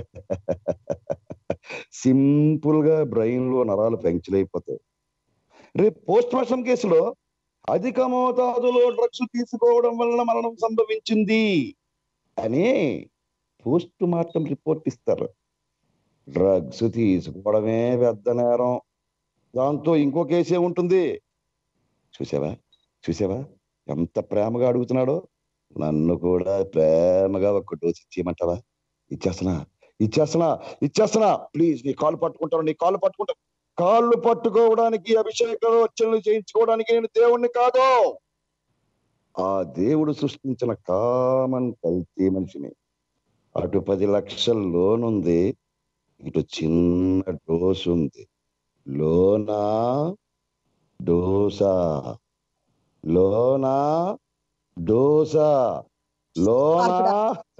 Speaker 2: సింపుల్ గా బ్రెయిన్ లో నరాలు పెంచర్ అయిపోతాయి రేపు పోస్ట్ మార్టం కేసులో అధిక మోతాదులో డ్రగ్స్ తీసుకోవడం వలన మరణం సంభవించింది అని పోస్ట్ మార్టం రిపోర్ట్ ఇస్తారు డ్రగ్స్ తీసుకోవడమే పెద్ద నేరం దాంతో ఇంకో కేసే ఉంటుంది చూసావా చూసావా ఎంత ప్రేమగా అడుగుతున్నాడో నన్ను కూడా ప్రేమగా ఒక డోస్ ఇచ్చేయమంటావా ఇచ్చేస్తున్నా ఇచ్చేస్తున్నా ఇచ్చేస్తున్నా ప్లీజ్ నీ కాలు పట్టుకుంటాను నీ కాలు పట్టుకుంటాను కాళ్ళు పట్టుకోవడానికి అభిషేకం వచ్చలు చేయించుకోవడానికి నేను దేవుణ్ణి కాదు ఆ దేవుడు సృష్టించిన కామన్ కల్తీ మనిషిని అటు పది లక్షల లోన్ ఉంది ఇటు చిన్న డోస్ ఉంది లోనా డోసా లోనా డోసా లోనా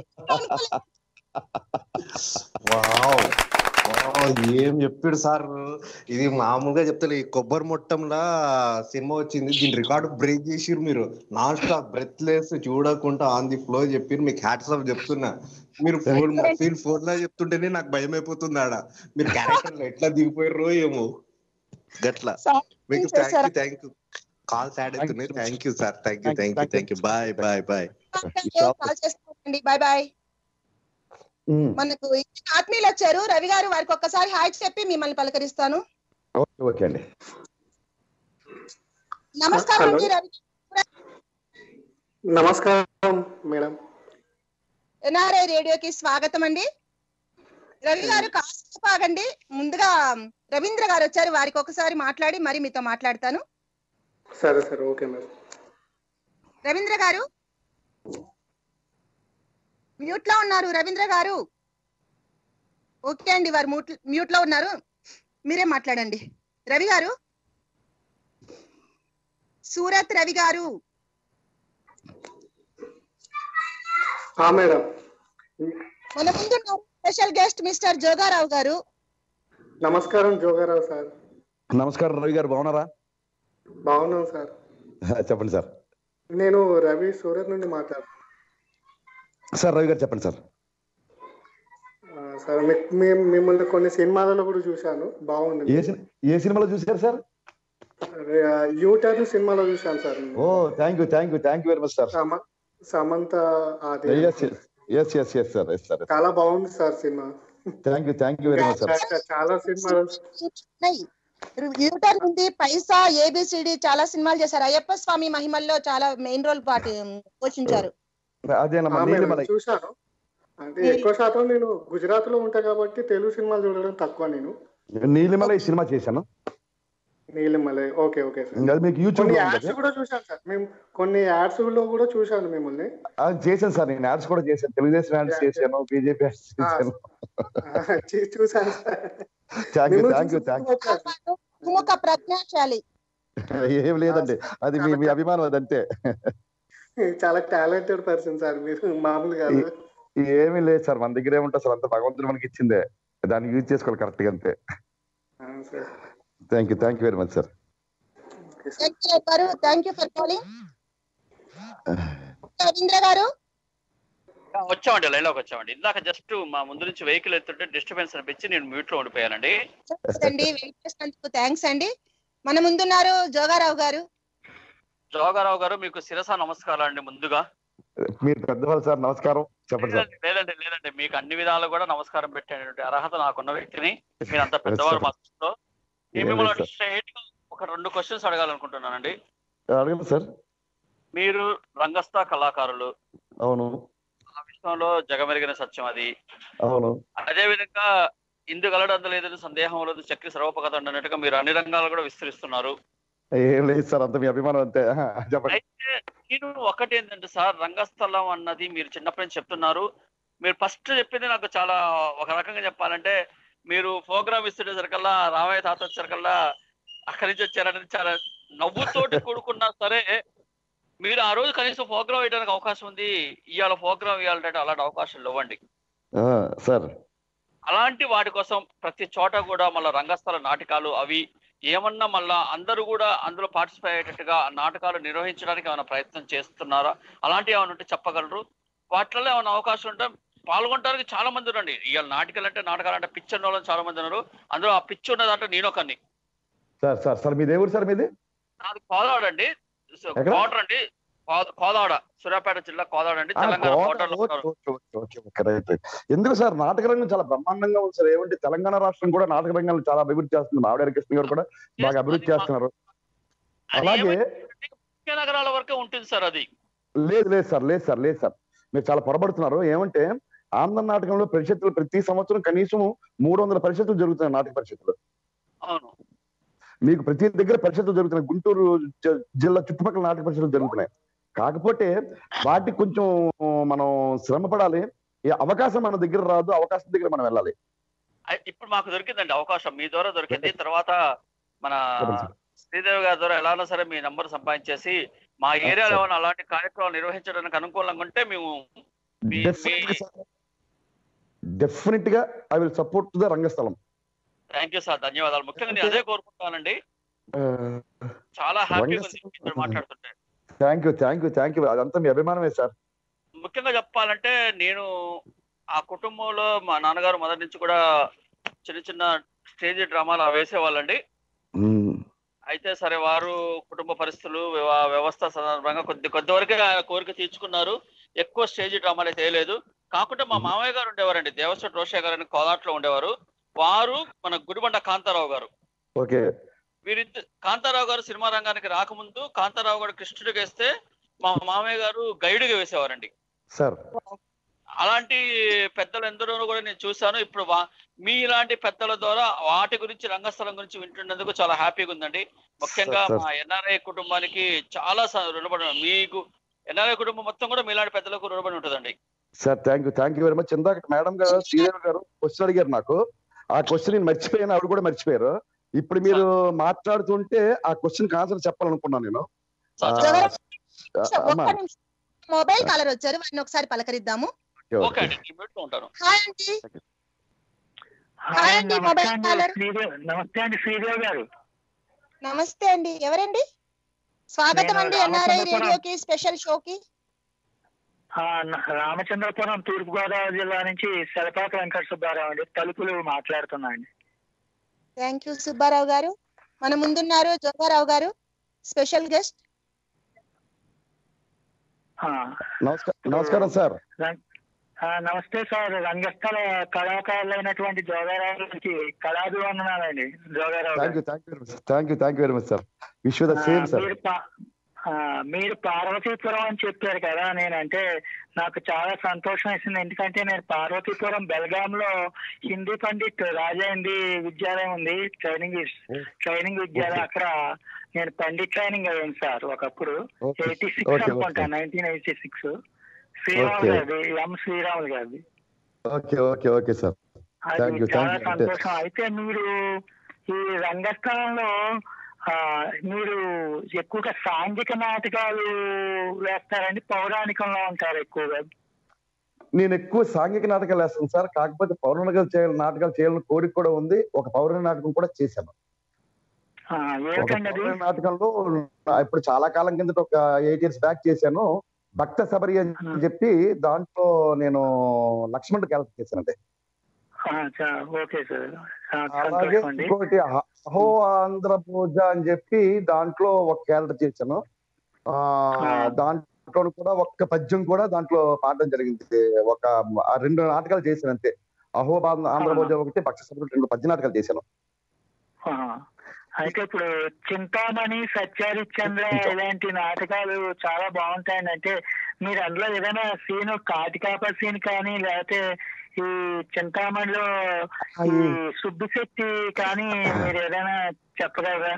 Speaker 5: వావ్ వావ్, ఏం చెప్పాడు సార్ ఇది మామూలుగా చెప్తారు ఈ కొబ్బరి మొట్టంలా సినిమా వచ్చింది దీని రికార్డు బ్రేక్ చేసిరు మీరు నాన్ స్టాప్ బ్రెత్ లెస్ చూడకుండా ఆన్ ది ఫ్లో చెప్పిరు మీకు హ్యాట్స్ ఆఫ్ చెప్తున్నా మీరు ఫోన్ ఫీల్ ఫోన్ లా చెప్తుంటేనే నాకు భయం అయిపోతుంది ఆడ మీరు క్యారెక్టర్ ఎట్లా దిగిపోయారో ఏమో గట్లా మీకు thank you thank you call add అవుతున్నాయి thank you sir thank you thank you thank you bye bye bye
Speaker 1: call చేస్తానండి బాయ్ బాయ్
Speaker 2: ఉమ్,
Speaker 1: మనకు ఇచ్చిన ఆత్మీయులు వచ్చారు రవి గారు వారికి ఒక్కసారి హాయ్ చెప్పి మిమ్మల్ని పలకరిస్తాను
Speaker 2: ఓకే ఓకే అండి
Speaker 1: నమస్కారం
Speaker 7: హలో.
Speaker 1: అండి రవి
Speaker 7: నమస్కారం మేడం
Speaker 1: ఎన్ఆర్ఐ రేడియోకి స్వాగతం అండి రవి గారు కాసేపు ఆగండి ముందుగా రవీంద్ర గారు వచ్చారు వారికి ఒకసారి మాట్లాడి మరి మీతో మాట్లాడతాను
Speaker 7: సరే సరే ఓకే మేడం
Speaker 1: రవీంద్ర గారు మ్యూట్ లో ఉన్నారు రవీంద్ర గారు ఓకే అండి వారు మ్యూట్ మ్యూట్ లో ఉన్నారు మీరే మాట్లాడండి రవి గారు సూరత్ రవి గారు
Speaker 7: ఆ మేడం
Speaker 1: మన ముందు స్పెషల్ గెస్ట్ మిస్టర్ జోగారావు గారు
Speaker 7: నమస్కారం జోగారావు సార్
Speaker 2: నమస్కారం రవి గారు బాగున్నారా
Speaker 7: బాగున్నాం సార్
Speaker 2: చెప్పండి సార్
Speaker 7: నేను రవి సూరత్ నుండి మాట్లాడుతున్నాను
Speaker 2: సార్ రవి గారు చెప్పండి సార్
Speaker 7: ఆ, సార్ మీ- మీ- మిమ్మల్ని కొన్ని సినిమాలలో కూడా చూశాను బాగుంది
Speaker 2: ఏ సిని- ఏ సినిమాలో చూసారు సార్
Speaker 7: యూటర్న్ సినిమాలో చూశాను సార్
Speaker 2: ఓ thank you thank you thank you very much sir
Speaker 7: సమ- సమంత అది
Speaker 2: yes yes yes yes sir yes sir
Speaker 7: చాలా బాగుంది సార్ సినిమా
Speaker 2: thank you thank you very much sir
Speaker 7: చా- చాలా సినిమాలు
Speaker 1: ఉన్నాయి. యూటర్ ఉంది పైసా ఏబిసిడి చాలా సినిమాలు చేశారు అయ్యప్ప స్వామి మహిమల్లో చాలా మెయిన్ రోల్ పాటి పోషించారు
Speaker 2: అదేనమ్మా
Speaker 7: ఆ, మేడం,
Speaker 2: నీలిమలై
Speaker 7: చూశాను అంటే ఎక్కువ శాతం నేను గుజరాత్ లో ఉంటా కాబట్టి తెలుగు సినిమాలు చూడడం తక్కువ నేను
Speaker 2: నీలిమల ఈ సినిమా చేశాను
Speaker 7: నీలిమలై ఓకే ఓకే సార్
Speaker 2: అది మీకు యూట్యూబ్
Speaker 7: కొన్ని
Speaker 2: లో
Speaker 7: యాడ్స్
Speaker 2: ఉంటుంది
Speaker 7: కూడా చూశాను సార్ మేము కొన్ని యాడ్స్ లో కూడా చూశాను మిమ్మల్ని
Speaker 2: అది చేశాను సార్ నేను యాడ్స్ కూడా చేశాను తెలుగుదేశం యాడ్స్ చేశాను బీజేపీ యాడ్స్ చేశాను
Speaker 7: చూ- చూశాను సార్
Speaker 2: థ్యాంక్ యూ
Speaker 7: మిమ్మల్ని
Speaker 2: థ్యాంక్ యూ
Speaker 7: చూసి
Speaker 2: థ్యాంక్
Speaker 7: వచ్చాను.
Speaker 1: సుముఖ ప్రజ్ఞాశాలి
Speaker 2: ఏం లేదండి అది మీ మీ అభిమానం అదంతే
Speaker 7: చాలా టాలెంటెడ్ పర్సన్ సార్ మీరు మామూలు కాదు
Speaker 2: ఏమీ లేదు సార్ మన దగ్గర ఏముంటుంది సార్ అంత భగవంతుడు మనకి ఇచ్చిందే దాన్ని యూజ్ చేసుకోవాలి కరెక్ట్ గా అంతే
Speaker 7: అవును sir
Speaker 2: thank you thank you very much sir
Speaker 7: okay sir
Speaker 1: thank you చెప్పారు thank you for calling Ravindra garu
Speaker 6: ఆ, వచ్చామండి లైన్లోకి వచ్చామండి ఇందాక జస్ట్ మా ముందు నుంచి వెహికల్ ఎత్తుంటే డిస్టర్బెన్స్ అనిపించి నేను మ్యూట్ లో ఉండిపోయానండి
Speaker 1: అండి వెయిట్ చేసినందుకు థ్యాంక్స్ అండి మన ముందున్నారు జోగారావు గారు
Speaker 6: జోగారావు గారు మీకు శిరస నమస్కారం అండి ముందుగా
Speaker 2: మీరు పెద్దవాళ్ళు సార్ నమస్కారం చెప్పండి సార్
Speaker 6: లేదండి లేదండి లేదండి మీకు అన్ని విధాలు కూడా నమస్కారం పెట్టేటువంటి అర్హత నాకున్న వ్యక్తిని మీరు అంత పెద్దవారు మా దృష్టిలో నేను
Speaker 2: ఏం లేదు
Speaker 6: మిమ్మల్ని
Speaker 2: సార్.
Speaker 6: స్ట్రైట్ గా ఒక రెండు క్వశ్చన్స్ అడగాలనుకుంటున్నానండి
Speaker 2: అడగండి సార్
Speaker 6: మీరు రంగస్థ కళాకారులు
Speaker 2: అవును
Speaker 6: ఆ విషయంలో జగమెరిగిన సత్యం అది
Speaker 2: అవును
Speaker 6: అదే విధంగా ఇందు గలడంత లేదని సందేహం లేదు చక్రి సర్వోపగత అన్నట్టుగా మీరు అన్ని రంగాలు కూడా విస్తరిస్తున్నారు
Speaker 2: ఏం లేదు సార్ అంత మీ అభిమానం అంతే ఆహా, చెప్పండి
Speaker 6: అయితే నేను ఒకటి ఏంటంటే సార్ రంగస్థలం అన్నది మీరు చిన్నప్పటి నుంచి చెప్తున్నారు మీరు ఫస్ట్ చెప్పింది నాకు చాలా ఒక రకంగా చెప్పాలంటే మీరు ప్రోగ్రామ్ ఇస్తుండేసరికల్లా రామయ్య తాత వచ్చేసరికల్లా అక్కడి నుంచి వచ్చారని చాలా నవ్వుతోటి కూడుకున్నా సరే మీరు ఆ రోజు కనీసం ప్రోగ్రామ్ వేయడానికి అవకాశం ఉంది ఇవాళ ప్రోగ్రామ్ ఇవ్వాలంటే అలాంటి అవకాశాలు ఇవ్వండి
Speaker 2: ఆ, సార్
Speaker 6: అలాంటి వాటి కోసం ప్రతి చోట కూడా మళ్ళీ రంగస్థల నాటకాలు అవి ఏమన్నా మళ్ళా అందరూ కూడా అందులో పార్టిసిపేట్ అయ్యేటట్టుగా ఆ నాటకాలు నిర్వహించడానికి ఏమైనా ప్రయత్నం చేస్తున్నారా అలాంటివి ఏమైనా ఉంటే చెప్పగలరు వాటిలో ఏమైనా అవకాశం ఉంటే పాల్గొనడానికి చాలా మంది ఉన్నారు ఇవాళ నాటకాలు అంటే నాటకాలు అంటే పిచ్చి ఉన్న వాళ్ళు చాలా మంది ఉన్నారు అందులో ఆ పిచ్చి ఉన్న దాంట్లో నేను ఒకరిని
Speaker 2: సార్ సార్ సార్ మీది ఎవరు సార్ మీది
Speaker 6: నాది కోదాడ అండి
Speaker 2: ఎక్కడ?
Speaker 6: కోటర్ అండి కో- కోదాడ సూర్యాపేట జిల్లా కోదాడ అండి
Speaker 2: ఆ,
Speaker 6: తెలంగాణ
Speaker 2: గోడ-
Speaker 6: కోటలో
Speaker 2: okay, okay, okay, okay, okay, right, right. ఎందుకు సార్ నాటక రంగం చాలా బ్రహ్మాండంగా ఉంది సార్ ఏమంటే తెలంగాణ రాష్ట్రం కూడా నాటక రంగాన్ని చాలా అభివృద్ధి చేస్తుంది మావిడారి కృష్ణ గారు కూడా బాగా అభివృద్ధి చేస్తున్నారు అలాగే
Speaker 6: ముఖ్య నగరాల వరకే ఉంటుంది సార్ అది
Speaker 2: లేదు లేదు సార్ లేదు సార్ లేదు సార్ మీరు చాలా పొరపడుతున్నారు ఏమంటే ఆంధ్ర నాటకంలో పరిషత్తులు ప్రతి సంవత్సరం కనీసం మూడు వందల పరిషత్తులు జరుగుతున్నాయి నాటక పరిషత్తులు
Speaker 6: అవును
Speaker 2: మీకు ప్రతి దగ్గర పరిషత్తులు జరుగుతున్నాయి గుంటూరు జ- జిల్లా చుట్టుపక్కల నాటక పరిషత్తులు జరుగుతున్నాయి కాకపోతే వాటికి కొంచెం మనం శ్రమ పడాలి ఈ అవకాశం మన దగ్గర రాదు అవకాశం దగ్గర మనం వెళ్ళాలి
Speaker 6: అయ్ ఇప్పుడు మాకు దొరికిందండి అవకాశం మీ ద్వారా దొరికింది తర్వాత మన
Speaker 2: చెప్పండి సార్.
Speaker 6: శ్రీదేవి గారి ద్వారా ఎలానో సరే మీ నంబర్ సంపాదించేసి మా ఏరియాలో
Speaker 2: సార్.
Speaker 6: ఏమైనా అలాంటి కార్యక్రమాలు నిర్వహించడానికి అనుకూలంగా ఉంటే మేము మీ-
Speaker 2: డెఫినెట్
Speaker 6: మీ-
Speaker 2: డెఫినెట్ గా ఐ విల్ సపోర్ట్ ద రంగస్థలం
Speaker 6: థ్యాంక్ యూ సార్ ధన్యవాదాలు ముఖ్యంగా నేను అదే కోరుకుంటానండి చాలా హ్యాపీగా ఉంది
Speaker 2: రంగస్థలం-
Speaker 6: మీతో మాట్లాడుతుంటే
Speaker 2: thank you thank you thank you అదంతా మీ అభిమానమే సార్
Speaker 6: ముఖ్యంగా చెప్పాలంటే నేను ఆ కుటుంబంలో మా నాన్నగారు మొదటి నుంచి కూడా చిన్న చిన్న స్టేజ్ డ్రామాలు అవి వేసేవాళ్ళండి
Speaker 2: మ్మ్.
Speaker 6: అయితే సరే వారు కుటుంబ పరిస్థితులు వ్యవ- వ్యవస్థ సందర్భంగా కొద్ది కొద్ది వరకే ఆ కోరిక తీర్చుకున్నారు ఎక్కువ స్టేజ్ డ్రామాలు అయితే వేయలేదు కాకుండా మా మామయ్య గారు ఉండేవారండి దేవస్వ రోషయ్య గారు అని కోదాట్లో ఉండేవారు వారు మన గుడిబండ కాంతారావు గారు
Speaker 2: ఓకే
Speaker 6: వీరిద్దరు కాంతారావు గారు సినిమా రంగానికి రాకముందు కాంతారావు గారు కృష్ణుడికి వేస్తే మా మామయ్య గారు గైడ్గా వేసేవారండి
Speaker 2: సార్
Speaker 6: అలాంటి పెద్దలు ఎందరో కూడా నేను చూశాను ఇప్పుడు వా- మీ ఇలాంటి పెద్దల ద్వారా వాటి గురించి రంగస్థలం గురించి వింటున్నందుకు చాలా హ్యాపీగా ఉందండి ముఖ్యంగా
Speaker 2: సార్, సార్.
Speaker 6: మా ఎన్ఆర్ఐ కుటుంబానికి చాలా స- రుణపడి ఉన్నాను. మీకు ఎన్ఆర్ఐ కుటుంబం మొత్తం కూడా మీలాంటి పెద్దలకు రుణపడి ఉంటుందండి
Speaker 2: sir thank you thank you very much ఇందాక మేడం గారు శ్రీదేవి గారు క్వశ్చన్ అడిగారు నాకు ఆ క్వశ్చన్ నేను మర్చిపోయాను ఆవిడ కూడా మర్చిపోయారు ఇప్పుడు మీరు మాట్లాడుతుంటే ఆ క్వశ్చన్ ఆన్సర్ చెప్పాలనుకున్నాను నేను ఆ,
Speaker 1: జోగారావు
Speaker 2: ఆ,
Speaker 1: ఒక్క
Speaker 2: అమ్మా
Speaker 1: నిమిషం మొబైల్ కాలర్ వచ్చారు వారిని ఒకసారి పలకరిద్దాము
Speaker 2: ఓకే,
Speaker 6: ఓకే
Speaker 2: ఓకే.
Speaker 6: అండి నేను మ్యూట్ లో ఉంటాను
Speaker 1: హాయ్ అండి హాయ్ అండి
Speaker 8: నమస్తే
Speaker 1: మొబైల్
Speaker 8: అండి
Speaker 1: కాలర్
Speaker 8: శ్రీదేవ్ నమస్తే అండి శ్రీదేవి గారు
Speaker 1: నమస్తే అండి ఎవరండి స్వాగతం
Speaker 8: నేను
Speaker 1: అండి ఎన్ఆర్ఐ
Speaker 8: రామచంద్రపురం.
Speaker 1: రేడియోకి స్పెషల్ షోకి
Speaker 8: ఆ, న- రామచంద్రపురం తూర్పు గోదావరి జిల్లా నుంచి శలపాక వెంకట సుబ్బారావు అండి తలుపులు మాట్లాడుతున్నా అండి
Speaker 1: థ్యాంక్ యూ సుబ్బారావు గారు మన ముందున్నారు జోగారావు గారు స్పెషల్ గెస్ట్
Speaker 8: ఆ,
Speaker 2: నమస్కారం నమస్కారం సార్
Speaker 8: రం- ఆ, నమస్తే సార్ రంగస్థల కళాకారులైనటువంటి జోగారావు గారికి కళాభివందనాలండి Jogarao
Speaker 2: thank
Speaker 8: garu
Speaker 2: you thank you very much thank you thank you very much sir wish the
Speaker 8: ఆ,
Speaker 2: సేమ్ సార్
Speaker 8: మీరు పా- ఆ, మీరు పార్వతీపురం అని చెప్పారు కదా నేనంటే నాకు చాలా సంతోషం వేసింది ఎందుకంటే నేను పార్వతీపురం బెల్గాంలో హిందీ పండిట్ రాజా హిందీ విద్యాలయం ఉంది ట్రైనింగ్ ట్రైనింగ్ విద్యాలయం అక్కడ నేను పండిట్ ట్రైనింగ్ అయ్యాను సార్ ఒకప్పుడు
Speaker 2: Okay.
Speaker 8: ఎయిటీ సిక్స్
Speaker 2: Okay,
Speaker 8: అనుకుంటా
Speaker 2: okay.
Speaker 8: Nineteen eighty six Sriramulu
Speaker 2: Okay.
Speaker 8: గారిది ఎం శ్రీరాములు గారిది
Speaker 2: ఓకే ఓకే ఓకే సార్
Speaker 8: అది
Speaker 2: Thank you,
Speaker 8: చాలా
Speaker 2: thank you. అంటే-
Speaker 8: సంతోషం అయితే మీరు ఈ రంగస్థలంలో ఆ, మీరు ఎక్కువగా సాంఘిక నాటకాలు వేస్తారండి పౌరాణికంలో ఉంటారు ఎక్కువగా
Speaker 2: నేను ఎక్కువ సాంఘిక నాటకాలు వేస్తాను సార్ కాకపోతే పౌరాణికాలు చేయాలి నాటకాలు చేయాలని కోరిక కూడా ఉంది ఒక పౌరాణిక నాటకం కూడా చేశాను
Speaker 8: ఆ,
Speaker 2: ఒక
Speaker 8: ఏమిటండి అది
Speaker 2: పౌరాణిక నాటకంలో నా- ఇప్పుడు చాలా కాలం కిందట ఒక ఎయిట్ ఇయర్స్ బ్యాక్ చేశాను భక్త సబరి అని
Speaker 8: Hmm.
Speaker 2: చెప్పి దాంట్లో నేను లక్ష్మణ్ క్యారెక్టర్ చేశానండి
Speaker 8: ఆ, చా- ఓకే సార్ ఆ,
Speaker 2: అలాగే
Speaker 8: సంతోషం అండి
Speaker 2: ఇంకోటి అహ- అహో ఆంధ్ర పూజ అని చెప్పి దాంట్లో ఒక క్యారెక్టర్ చేశాను ఆ
Speaker 8: Ah.
Speaker 2: దాంట్లో కూడా ఒక్క పద్యం కూడా దాంట్లో పాడడం జరిగింది ఒక ఆ రెండు నాటకాలు చేశాను అంతే అహో ఆంధ్ర ఆంధ్ర పూజ ఒకటి పక్ష సభలు రెండు పద్య నాటకాలు చేశాను
Speaker 8: ఆ, అయితే ఇప్పుడు చింతామణి సత్యారిచంద్ర ఇలాంటి నాటకాలు చాలా బాగుంటాయండి అంటే మీరు అందులో ఏదైనా సీన్ కాటికాప సీన్ కానీ లేకపోతే ఈ చింతామణిలో ఈ సుబ్బిశెట్టి కానీ మీరు ఏదైనా చెప్పగలరా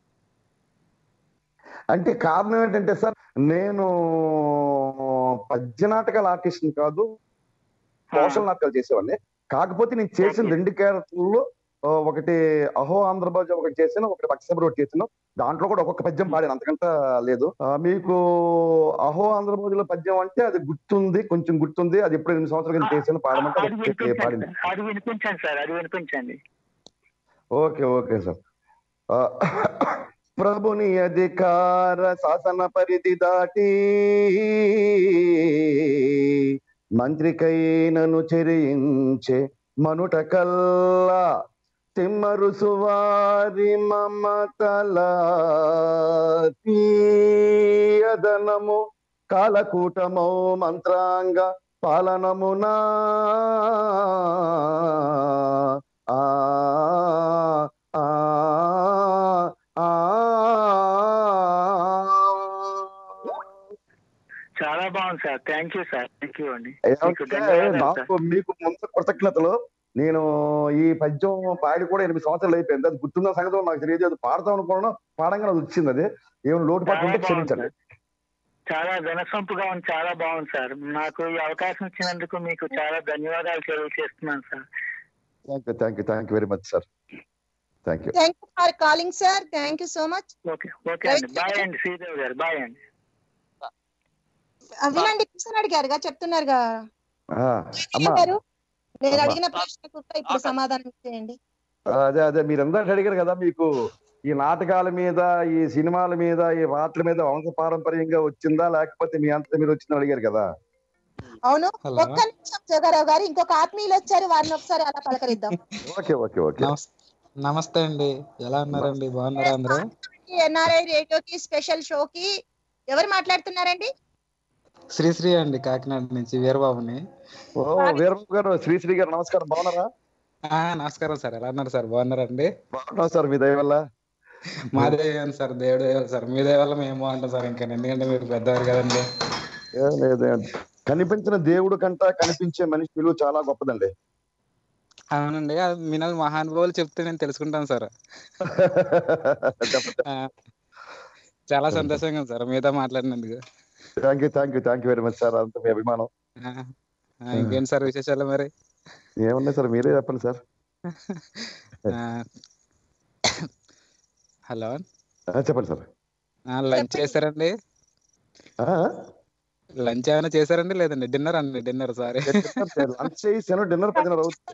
Speaker 2: అంటే కారణం ఏంటంటే సార్ నేను పద్య నాటకాల ఆర్టిస్ట్ కాదు సోషల్ నాటకాలు చేసేవాడిని కాకపోతే నేను చేసిన
Speaker 8: Okay.
Speaker 2: రెండు క్యారెక్టర్లు ఆ, ఒకటి అహో ఆంధ్రప్రదేశ్ ఒకటి చేశాను ఒకటి పక్షసభ ఒకటి చేశాను దాంట్లో కూడా ఒక్కొక్క పద్యం పాడాను అంతకంటే లేదు ఆ, మీకు అహో ఆంధ్రప్రదేశ్ లో పద్యం అంటే అది గుర్తుంది కొంచెం గుర్తుంది అది ఎప్పుడు ఎనిమిది సంవత్సరాల కింద చేశాను పాడమంటే
Speaker 8: అది
Speaker 2: అది
Speaker 8: వినిపించండి
Speaker 2: పాడింది
Speaker 8: సార్. అది వినిపించండి సార్ అది వినిపించండి
Speaker 2: ఓకే ఓకే సార్ ఆ, ప్రభుని అధికార శాసన పరిధి దాటి మంత్రికైనను చెరించే మనుట కల్లా తిమ్మరు సువారి మమతల తీయదనము కాలకూటమో మంత్రాంగ పాలనమునా ఆ ఆ ఆ
Speaker 8: చాలా బాగుంది sir thank you sir thank you అండి మీకు
Speaker 2: ఏమంటే
Speaker 8: ధన్యవాదాలు సార్.
Speaker 2: నాకు మీకు ముందు కృతజ్ఞతలు నేను ఈ పద్యం పాడి కూడా ఎనిమిది సంవత్సరాలు అయిపోయింది అది గుర్తున్న సంగతి నాకు తెలియదు అది పాడతాం అనుకున్నాను పాడంగా అది వచ్చింది అది ఏమైనా లోటుపాటు
Speaker 8: చాలా
Speaker 2: ఉంటే
Speaker 8: బాగుంది
Speaker 2: క్షమించండి
Speaker 8: సార్. చాలా వినసొంపుగా ఉంది చాలా బాగుంది సార్ నాకు ఈ అవకాశం ఇచ్చినందుకు మీకు చాలా ధన్యవాదాలు తెలియజేస్తున్నాను sir
Speaker 2: thank you thank you thank you very much sir thank you
Speaker 1: thank you for calling sir thank you so much
Speaker 8: okay okay అండి బాయ్ అండి శ్రీదేవి గారు బాయ్ అండి
Speaker 1: వినండి కిషన్ అడిగారుగా చెప్తున్నారుగా
Speaker 2: అమ్మా
Speaker 1: గారు నేను
Speaker 2: అమ్మా.
Speaker 1: అడిగిన ప్రశ్నకు ఇప్పుడు
Speaker 6: ఆ, సార్.
Speaker 1: సమాధానం చేయండి
Speaker 2: అదే అదే మీరు అందరూ అడిగారు కదా మీకు ఈ నాటకాల మీద ఈ సినిమాల మీద ఈ వాటి మీద వంశ పారంపర్యంగా వచ్చిందా లేకపోతే మీ అంత మీరు వచ్చిందని అడిగారు కదా
Speaker 1: అవును
Speaker 9: హలో
Speaker 1: ఒక్క నిమిషం జోగారావు గారు ఇంకొక ఆత్మీయులు వచ్చారు వారిని ఒకసారి అలా పలకరిద్దాం
Speaker 2: ఓకే ఓకే ఓకే
Speaker 9: నమస్ నమస్తే అండి ఎలా ఉన్నారండి బాగున్నారా అందరూ
Speaker 1: ఎన్ఆర్ఐ రేడియోకి స్పెషల్ షోకి ఎవరు మాట్లాడుతున్నారండి
Speaker 9: శ్రీశ్రీ అండి కాకినాడ నుంచి వీరబాబుని
Speaker 2: ఓ వీరబాబు గారు శ్రీశ్రీ గారు నమస్కారం బాగున్నారా
Speaker 9: ఆ నమస్కారం సార్ ఎలా ఉన్నారు సార్ బాగున్నారండి
Speaker 2: బాగున్నాం సార్ మీ దయ వల్ల
Speaker 9: మా దేవం సార్ దేవుడు దేవాలి సార్ మీ దయ వల్ల మేము బాగుంటాం సార్ ఇంకా ఎందుకంటే మీరు పెద్దవారు కదండి
Speaker 2: ఏం లేదు ఏం లేదు. కనిపించిన దేవుడు కంట కనిపించే మనిషి విలువ చాలా గొప్పదండి
Speaker 9: అవునండి అది మినల్ మహానుభావులు చెప్తే నేను తెలుసుకుంటాను సార్
Speaker 2: చెప్పండి
Speaker 9: ఆ, చాలా సంతోషంగా ఉంది సార్ మీతో మాట్లాడినందుకు
Speaker 2: thank you thank you thank you very much sir అంత మీ అభిమానం
Speaker 9: ఆ, ఆ, ఇంకేంటి సార్ విశేషాలు మరి
Speaker 2: ఏమున్నాయి సార్ మీరే చెప్పండి సార్
Speaker 9: ఆ, హలో
Speaker 2: ఆ, చెప్పండి సార్
Speaker 9: లంచ్ చేశారండి
Speaker 2: ఆ?
Speaker 9: లంచ్ ఏమైనా చేశారండి లేదండి డిన్నర్ అండి డిన్నర్ సారీ
Speaker 2: లంచ్ చేసాను డిన్నర్ పదిన్నర అవుతుంది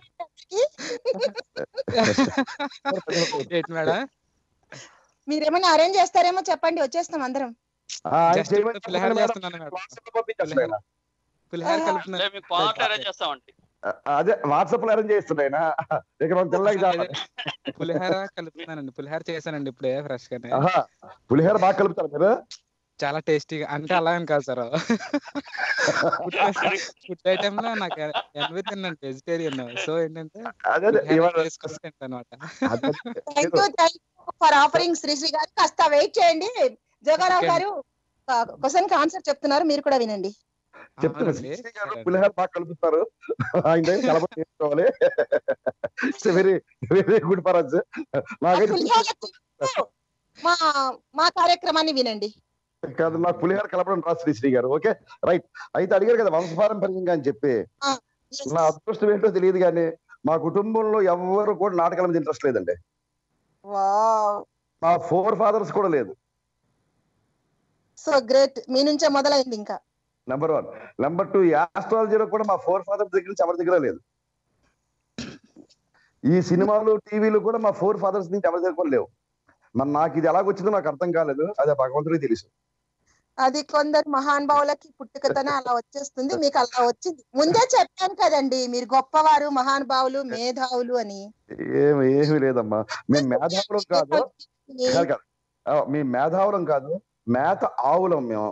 Speaker 9: ఏంటి మేడం
Speaker 1: మీరేమైనా అరేంజ్ చేస్తారేమో చెప్పండి వచ్చేస్తాం అందరం
Speaker 2: ఆ, ఆయన
Speaker 9: జస్ట్
Speaker 2: చేయమని
Speaker 9: పులిహార
Speaker 2: చెప్పండి మేడం.
Speaker 9: చేస్తున్నాను మేడం
Speaker 2: వాట్సాప్ లో పంపించేస్తాను ఆయన.
Speaker 9: పులిహార కలుపుతున్నాను
Speaker 6: లేదు, మీకు పాటలు అరేంజ్ చేస్తామండి
Speaker 2: ఆ, అదే వాట్సాప్ లో అరేంజ్ చేస్తుండే ఆయన ఇక మనం తెల్లకి చావాలి
Speaker 9: పులిహార కలుపుతున్నానండి పులిహార చేశానండి ఇప్పుడే ఫ్రెష్ గానే
Speaker 2: ఆహా పులిహోర బాగా కలుపుతారు మీరు
Speaker 9: చాలా టేస్టీగా అంటే అలా అని కాదు సార్ ఫుడ్ ఐటమ్ లో నాకు ఎన్విత్ అండి వెజిటేరియన్ సో ఏంటంటే
Speaker 2: అదే అదే
Speaker 9: పులిహార
Speaker 2: ఇవాళ
Speaker 9: చేసుకొని తింటాను అనమాట
Speaker 2: అదే
Speaker 1: thank you thank you for offering Srisri garu కాస్త వెయిట్ చేయండి జోగారావు
Speaker 9: Okay.
Speaker 1: గారు క్వశ్చన్ కి ఆన్సర్ చెప్తున్నారు మీరు కూడా వినండి
Speaker 2: చెప్తున్నా
Speaker 9: అవునండి.
Speaker 2: శ్రీ గారు పులిహార బాగా కలుపుతారు ఆయన దగ్గర కలప నేర్చుకోవాలి very very good for us నాకైతే
Speaker 1: పులిహోర తింటూ మా మా కార్యక్రమాన్ని వినండి
Speaker 2: కాదు నాకు పులిహార కలపడం రాదు శ్రీ శ్రీ గారు ఓకే రైట్ అయితే అడిగారు కదా వంశపారంపర్యంగా అని చెప్పి
Speaker 1: Yes.
Speaker 2: నా అదృష్టం ఏంటో తెలియదు కానీ మా కుటుంబంలో ఎవరు కూడా నాటకాల మీద ఇంట్రెస్ట్ లేదండి
Speaker 1: వావ్
Speaker 2: మా ఫోర్ ఫాదర్స్ కూడా లేదు
Speaker 1: సో గ్రేట్ మీ నుంచే మొదలైంది ఇంకా
Speaker 2: నెంబర్ వన్ నెంబర్ టూ ఆస్ట్రాలజీలో కూడా మా ఫోర్ ఫాదర్స్ దగ్గర నుంచి ఎవరి దగ్గర లేదు ఈ సినిమాలు టీవీలు కూడా మా ఫోర్ ఫాదర్స్ నుంచి ఎవరి దగ్గర కూడా లేవు మరి నాకు ఇది ఎలాగొచ్చిందో నాకు అర్థం కాలేదు అదే భగవంతుడికి తెలుసు
Speaker 1: అది కొందరు మహానుభావులకి పుట్టుకతోనే అలా వచ్చేస్తుంది మీకు అలా వచ్చింది ముందే చెప్పాను కదండి మీరు గొప్పవారు మహానుభావులు మేధావులు అని
Speaker 2: ఏమి ఏమీ లేదమ్మా మేము మేధావులం కాదు కాదు కాదు ఆ, మీ మేధావులం కాదు మేత ఆవులం మేము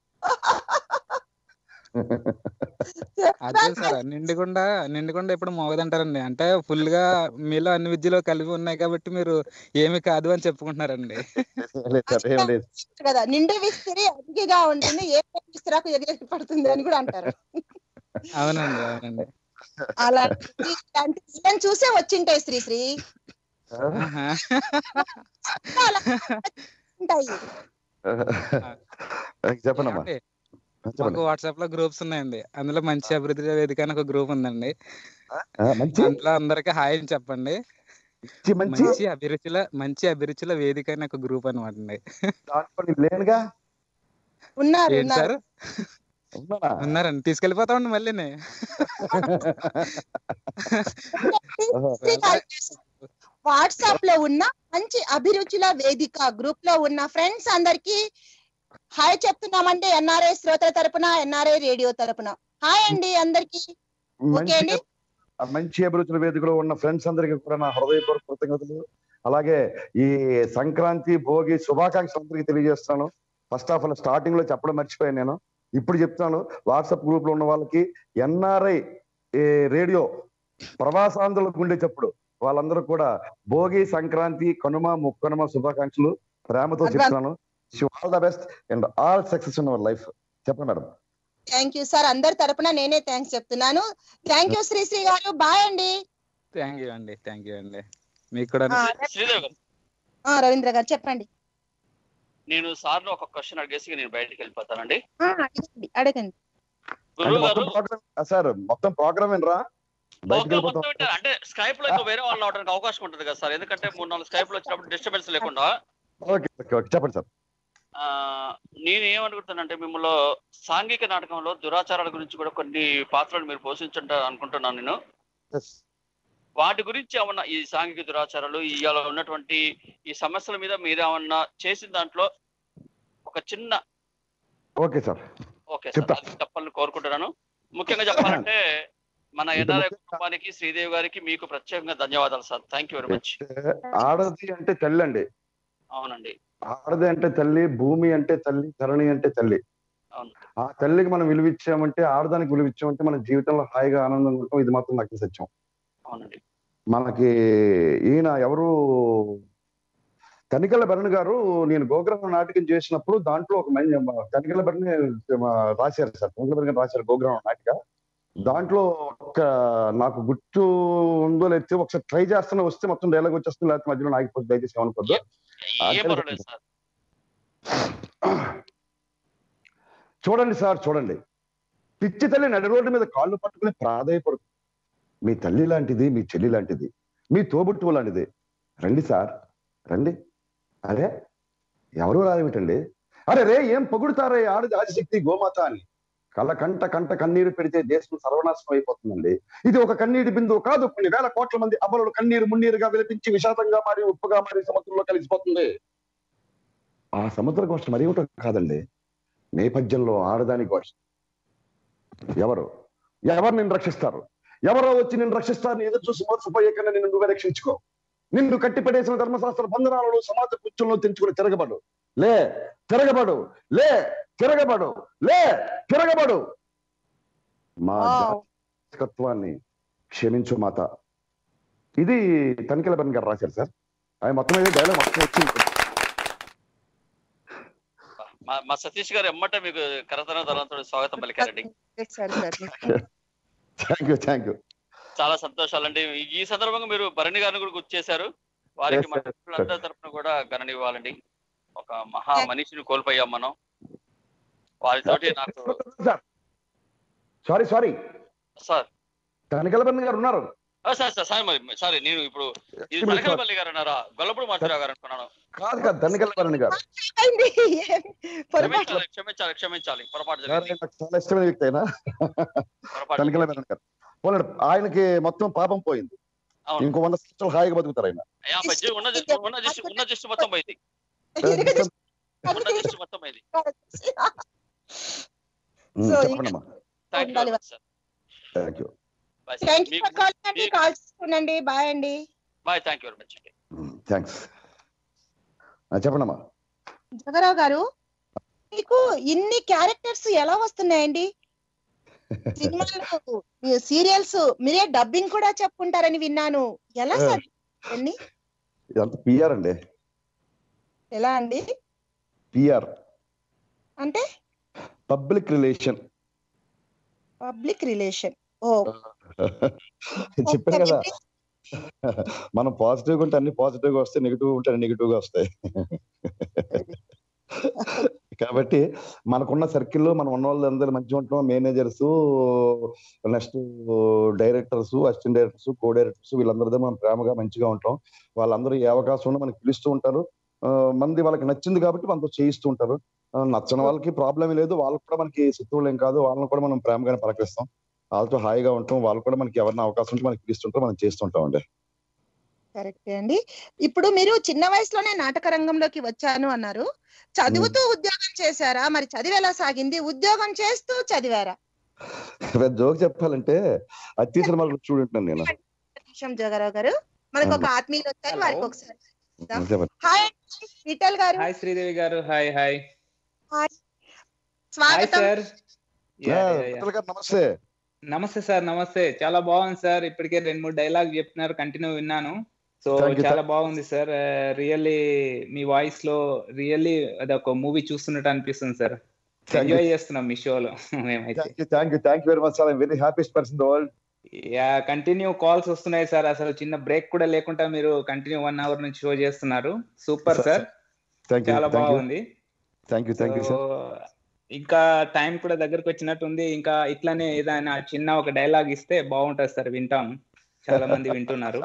Speaker 9: అదే సార్ నిండుకుండా నిండుకుండా ఇప్పుడు మోగదంటారండి అంటే ఫుల్ గా మీలో అన్ని విద్యలో కలిపి ఉన్నాయి కాబట్టి మీరు ఏమి కాదు అని చెప్పుకుంటున్నారండి
Speaker 2: లేదు సార్, ఏం లేదు
Speaker 1: కదా నిండు విసిరి అతిగా ఉంటుంది ఏ విసిరాకు ఎగిరెగి పడుతుంది అని కూడా అంటారు
Speaker 9: అవునండి అవునండి
Speaker 1: అలాంటి ఇలాంటి పిల్లని చూసే వచ్చింటాయి శ్రీశ్రీ
Speaker 9: ఆహా.
Speaker 1: అలా ఉంటాయి
Speaker 2: చెప్పనమ్మా
Speaker 9: ఏమండి?
Speaker 2: చెప్పండి
Speaker 9: మాకు వాట్సాప్ లో గ్రూప్స్ ఉన్నాయండి అందులో మంచి అభివృద్ధి వేదిక అని ఒక గ్రూప్ ఉందండి
Speaker 2: ఆ, మంచి
Speaker 9: అందులో అందరికి హాయ్ అని చెప్పండి
Speaker 2: మంచి మంచి
Speaker 9: మంచి అభిరుచుల మంచి అభిరుచుల వేదిక అని ఒక గ్రూప్ అనమాట అండి
Speaker 2: దాంట్లో నేను లేనుగా
Speaker 1: ఉన్నారు
Speaker 9: ఏంటి
Speaker 1: ఉన్నారు
Speaker 9: సార్
Speaker 2: ఉన్నానా
Speaker 9: ఉన్నారండి తీసుకెళ్ళిపోతామండి మళ్ళీని
Speaker 1: వాట్సాప్ లో ఉన్న మంచి అభిరుచుల వేదిక గ్రూప్ లో ఉన్న ఫ్రెండ్స్ అందరికి హాయ్ చెప్తున్నామండి ఎన్ఆర్ఐ శ్రోతల తరపున ఎన్ఆర్ఐ రేడియో తరపున హాయ్ అండి అందరికి ఓకే అండి
Speaker 2: మంచి ఆ మంచి అభిరుచుల వేదికలో ఉన్న ఫ్రెండ్స్ అందరికీ కూడా నా హృదయపూర్వక కృతజ్ఞతలు అలాగే ఈ సంక్రాంతి భోగి శుభాకాంక్షలు అందరికీ తెలియజేస్తున్నాను ఫస్ట్ ఆఫ్ ఆల్ స్టార్టింగ్ లో చెప్పడం మర్చిపోయాను నేను ఇప్పుడు చెప్తాను వాట్సాప్ గ్రూప్ లో ఉన్న వాళ్ళకి ఎన్ఆర్ఐ రేడియో ప్రవాసాంధ్రుల గుండె చెప్పుడు వాళ్ళందరూ కూడా భోగి సంక్రాంతి కనుమ ముక్కనుమ శుభాకాంక్షలు ప్రేమతో
Speaker 1: Advance.
Speaker 2: చెప్తున్నాను all the best and all success in our life చెప్పండి మేడం
Speaker 1: థ్యాంక్ యూ సార్ అందరి తరపున నేనే థ్యాంక్స్ చెప్తున్నాను thank you Sri Sri garu bye అండి
Speaker 9: థ్యాంక్ యూ అండి థ్యాంక్ యూ అండి మీకు కూడా
Speaker 1: ఆ,
Speaker 6: శ్రీదేవి గారు
Speaker 1: ఆ, రవీంద్ర గారు చెప్పండి
Speaker 6: నేను సార్ను ఒక క్వశ్చన్ అడిగేసి నేను బయటికి వెళ్ళిపోతానండి
Speaker 1: ఆ, అడగండి అడగండి
Speaker 6: గురువు గారు
Speaker 2: సార్ మొత్తం ప్రోగ్రామ్ ఏనరా బయటకు
Speaker 6: ఓకే, మొత్తం
Speaker 2: వెళ్ళిపోతాం
Speaker 6: పెట్టారు. అంటే స్కైప్ లో ఇంకా వేరే వాళ్ళు అవడానికి అవకాశం ఉంటుంది కదా సార్ ఎందుకంటే మూడు నాలుగు స్కైప్ లో వచ్చినప్పుడు డిస్టర్బెన్స్ లేకుండా
Speaker 2: ఓకే ఓకే ఓకే చెప్పండి సార్
Speaker 6: ఆ, నేను ఏమనుకుంటానంటే మిమ్మల్ని సాంఘిక నాటకంలో దురాచారాల గురించి కూడా కొన్ని పాత్రలు మీరు పోషించుంటారు అనుకుంటున్నాను నేను వాటి గురించి ఏమన్నా ఈ సాంఘిక దురాచారాలు ఇవాళ ఉన్నటువంటి ఈ సమస్యల మీద మీరు ఏమన్నా చేసిన దాంట్లో ఒక చిన్న
Speaker 2: ఓకే సార్
Speaker 6: ఓకే సార్
Speaker 2: చెప్తా.
Speaker 6: అది చెప్పాలని కోరుకుంటున్నాను ముఖ్యంగా చెప్పాలంటే మన
Speaker 2: ఇది
Speaker 6: ఎన్ఆర్ఐ
Speaker 2: ముఖ్యంగా-
Speaker 6: కుటుంబానికి శ్రీదేవి గారికి మీకు ప్రత్యేకంగా ధన్యవాదాలు sir thank you very much
Speaker 2: ఆడది అంటే తల్లి అండి
Speaker 6: అవునండి
Speaker 2: ఆడది అంటే తల్లి భూమి అంటే తల్లి ధరణి అంటే తల్లి
Speaker 6: అవును
Speaker 2: ఆ తల్లికి మనం విలువిచ్చామంటే ఆడదానికి విలువిచ్చామంటే మన జీవితంలో హాయిగా ఆనందంగా ఉంటాం ఇది మాత్రం నాకు సత్యం
Speaker 6: అవునండి
Speaker 2: మనకి ఈయన ఎవరు కనికల భరణ్ గారు నేను గోగ్రహం నాటకం చేసినప్పుడు దాంట్లో ఒక మంచి కనికల భరణ్ రాశారు సార్ కనికల భరణ్ గారు రాశారు గోగ్రహం నాటిక దాంట్లో ఒక నాకు గుర్తు ఉందో లేకపోతే ఒకసారి ట్రై చేస్తున్నా వస్తే మొత్తం డైలాగ్ వచ్చేస్తుంది లేకపోతే మధ్యలో నాగిపోతుంది దయచేసి ఏమనుకోద్దు
Speaker 6: ఏం పర్వాలేదు సార్
Speaker 2: చూడండి సార్ చూడండి పిచ్చి తల్లి నడి రోడ్డు మీద కాళ్ళు పట్టుకుని ప్రాధాయపడు మీ తల్లి లాంటిది మీ చెల్లి లాంటిది మీ తోబుట్టువు లాంటిది రండి సార్ రండి అరే ఎవరు రాదేమిటండి అరే రే ఏం పొగుడుతారే ఆడది ఆదిశక్తి గోమాత అని కళ్ళ కంట కంట కన్నీరు పెడితే దేశం సర్వనాశనం అయిపోతుందండి ఇది ఒక కన్నీటి బిందువు కాదు కొన్ని వేల కోట్ల మంది అమలులు కన్నీరు మున్నీరుగా విలపించి విషాదంగా మారి ఉప్పుగా మారి సముద్రంలో కలిసిపోతుంది ఆ సముద్ర గోష్ఠ మరి ఒకటి కాదండి నేపథ్యంలో ఆడదాని గోష్ఠ ఎవరు ఎవరు నిన్ను రక్షిస్తారు ఎవరో వచ్చి నిన్ను రక్షిస్తారు నీ ఎదురు చూసి మోసపోయే కన్నా నిన్ను నువ్వే రక్షించుకో నిన్ను కట్టిపడేసిన ధర్మశాస్త్ర బంధనాలలో సమాజ కుర్చంలో తెంచుకుని తిరగబడు లే తిరగబడు లే తిరగబడు లే తిరగబడు మా
Speaker 1: Wow.
Speaker 2: జాతకత్వాన్ని క్షమించు మాత ఇది తనిఖీల బన్ గారు రాశారు సార్ ఆయన మొత్తం మీద డైలాగ్ మొత్తం వచ్చి
Speaker 6: మా మా సతీష్ గారు ఎమ్మట మీకు కరతన తలంతో స్వాగతం పలికారండి
Speaker 1: sir sir
Speaker 2: thank you thank you
Speaker 6: చాలా సంతోషాలండి ఈ- ఈ సందర్భంగా మీరు భరణి గారిని కూడా గుర్తు చేశారు వారికి
Speaker 2: Yes,
Speaker 6: మన
Speaker 2: sir.
Speaker 6: మిత్రులందరి తరఫున కూడా గణనివ్వాలండి ఒక మహా మనిషిని కోల్పోయాం మనం వారితోటి నాకు
Speaker 2: సార్ సారీ సారీ
Speaker 6: సార్
Speaker 2: కనకలబన్ గారు ఉన్నారు
Speaker 6: ఆ, సార్ సార్ సార్ మరి సారీ నేను ఇప్పుడు ఇది
Speaker 2: ఇప్పుడు
Speaker 6: తనకలపల్లి గారు అన్నారా గొల్లపూడి మాస్టర్ గారు అనుకున్నాను
Speaker 2: కాదు కాదు తనికలబన్ గారు
Speaker 1: అయింది. పొరపాటు
Speaker 6: క్షమించాలి క్షమించాలి క్షమించాలి పొరపాటు
Speaker 2: గారు
Speaker 6: జరిగింది
Speaker 2: నాకు చాలా ఇష్టమైన వ్యక్తి అయినా
Speaker 6: పొరపాటు
Speaker 2: తనికలబన్ గారు పోలేడు ఆయనకి మొత్తం పాపం పోయింది
Speaker 6: అవును
Speaker 2: ఇంకో వంద సంవత్సరాలు హాయిగా బతుకుతారు ఆయన
Speaker 6: యా, బజ్జీ ఉన్న దిష్టి ఉన్న దిష్టి ఉన్న దిష్టి మొత్తం పోయింది ఉన్న దిష్టి మొత్తం పోయింది
Speaker 2: ఉమ్,
Speaker 1: So,
Speaker 2: చెప్పండి అమ్మా
Speaker 6: థ్యాంక్ యూ
Speaker 1: ఉండాలి.
Speaker 6: Sir
Speaker 2: thank you
Speaker 6: bye sir
Speaker 1: thank you
Speaker 6: మీకు
Speaker 1: ఫర్ కాలింగ్ అండి కాల్ చేసుకోండి బాయ్ అండి
Speaker 6: bye thank you very much అండి
Speaker 2: థ్యాంక్స్ చెప్పండి అమ్మా
Speaker 1: జగరావు గారు మీకు ఇన్ని క్యారెక్టర్స్ ఎలా వస్తున్నాయండి సినిమాలు సీరియల్స్ మీరే డబ్బింగ్ కూడా చెప్పుకుంటారని విన్నాను ఎలా సార్ అన్ని
Speaker 2: ఇదంతా పిఆర్ అండి
Speaker 1: ఎలా అండి
Speaker 2: పిఆర్
Speaker 1: అంటే
Speaker 2: పబ్లిక్ రిలేషన్
Speaker 1: పబ్లిక్ రిలేషన్ ఓ
Speaker 2: చెప్పాను కదా మనం పాజిటివ్ ఉంటే అన్ని పాజిటివ్ గా వస్తాయి నెగిటివ్ ఉంటే నెగిటివ్ గా వస్తాయి కాబట్టి మనకున్న సర్కిల్లో మనం ఉన్న వాళ్ళందరూ మంచిగా ఉంటాం managers next directors assistant directors co directors వీళ్ళందరితో మనం ప్రేమగా మంచిగా ఉంటాం వాళ్ళందరూ ఏ అవకాశం ఉన్నా మనకి పిలుస్తూ ఉంటారు ఆ, మంది వాళ్ళకి నచ్చింది కాబట్టి మనతో చేయిస్తూ ఉంటారు ఆ, నచ్చని వాళ్ళకి ప్రాబ్లం లేదు వాళ్ళకి కూడా మనకి శత్రువులు ఏం కాదు వాళ్ళని కూడా మనం ప్రేమగానే పలకరిస్తాం వాళ్ళతో హాయిగా ఉంటాం వాళ్ళు కూడా మనకి ఎవరిన అవకాశం ఉంటే మనకి పిలుస్తుంటారు మనం చేస్తుంటాం అండి
Speaker 1: కరెక్టే అండి ఇప్పుడు మీరు చిన్న వయసులోనే నాటక రంగంలోకి వచ్చాను అన్నారు చదువుతూ ఉద్యోగం చేశారా మరి చదివి ఎలా సాగింది ఉద్యోగం చేస్తూ చదివారా
Speaker 2: జోక్ చెప్పాలంటే అతి సినిమాలు స్టూడెంట్ నేను
Speaker 1: నిమిషం జగరావు గారు మనకు ఒక ఆత్మీయులు వచ్చారు వారికి ఒకసారి
Speaker 2: చెప్పండి
Speaker 1: హాయ్ విఠల్ గారు
Speaker 9: హాయ్ శ్రీదేవి గారు హాయ్ హాయ్ హాయ్
Speaker 1: స్వాగతం
Speaker 9: సార్
Speaker 2: ఆ, విఠల్ గారు నమస్తే
Speaker 9: నమస్తే సార్ నమస్తే చాలా బాగుంది సార్ ఇప్పటికే రెండు మూడు డైలాగ్ చెప్తున్నారు కంటిన్యూ విన్నాను సో
Speaker 2: Thank you,
Speaker 9: చాలా బాగుంది సార్ రియల్లీ మీ వాయిస్ లో రియల్లీ అది ఒక మూవీ చూస్తున్నట్టు అనిపిస్తుంది సార్
Speaker 2: Thank you.
Speaker 9: ఎంజాయ్ చేస్తున్నాం మీ షోలో మేమైతే
Speaker 2: thank you thank you thank you very much sir very happiest person the world
Speaker 9: yeah continue calls వస్తున్నాయి సార్ అసలు చిన్న బ్రేక్ కూడా లేకుండా మీరు కంటిన్యూ వన్ అవర్ నుంచి షో చేస్తున్నారు super
Speaker 2: Sir,
Speaker 9: sir
Speaker 2: thank you
Speaker 9: చాలా
Speaker 2: థ్యాంక్ యూ
Speaker 9: బాగుంది
Speaker 2: thank you thank you
Speaker 9: So,
Speaker 2: sir
Speaker 9: ఇంకా టైం కూడా దగ్గరకు వచ్చినట్టుంది ఇంకా ఇట్లానే ఏదైనా చిన్న ఒక డైలాగ్ ఇస్తే బాగుంటది సార్ వింటాం చాలా మంది వింటున్నారు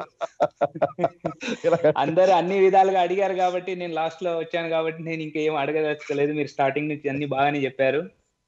Speaker 9: అందరూ అన్ని విధాలుగా అడిగారు కాబట్టి నేను లాస్ట్ లో వచ్చాను కాబట్టి నేను ఇంకేం అడగదలుచుకోలేదు మీరు స్టార్టింగ్ నుంచి అన్ని బాగానే చెప్పారు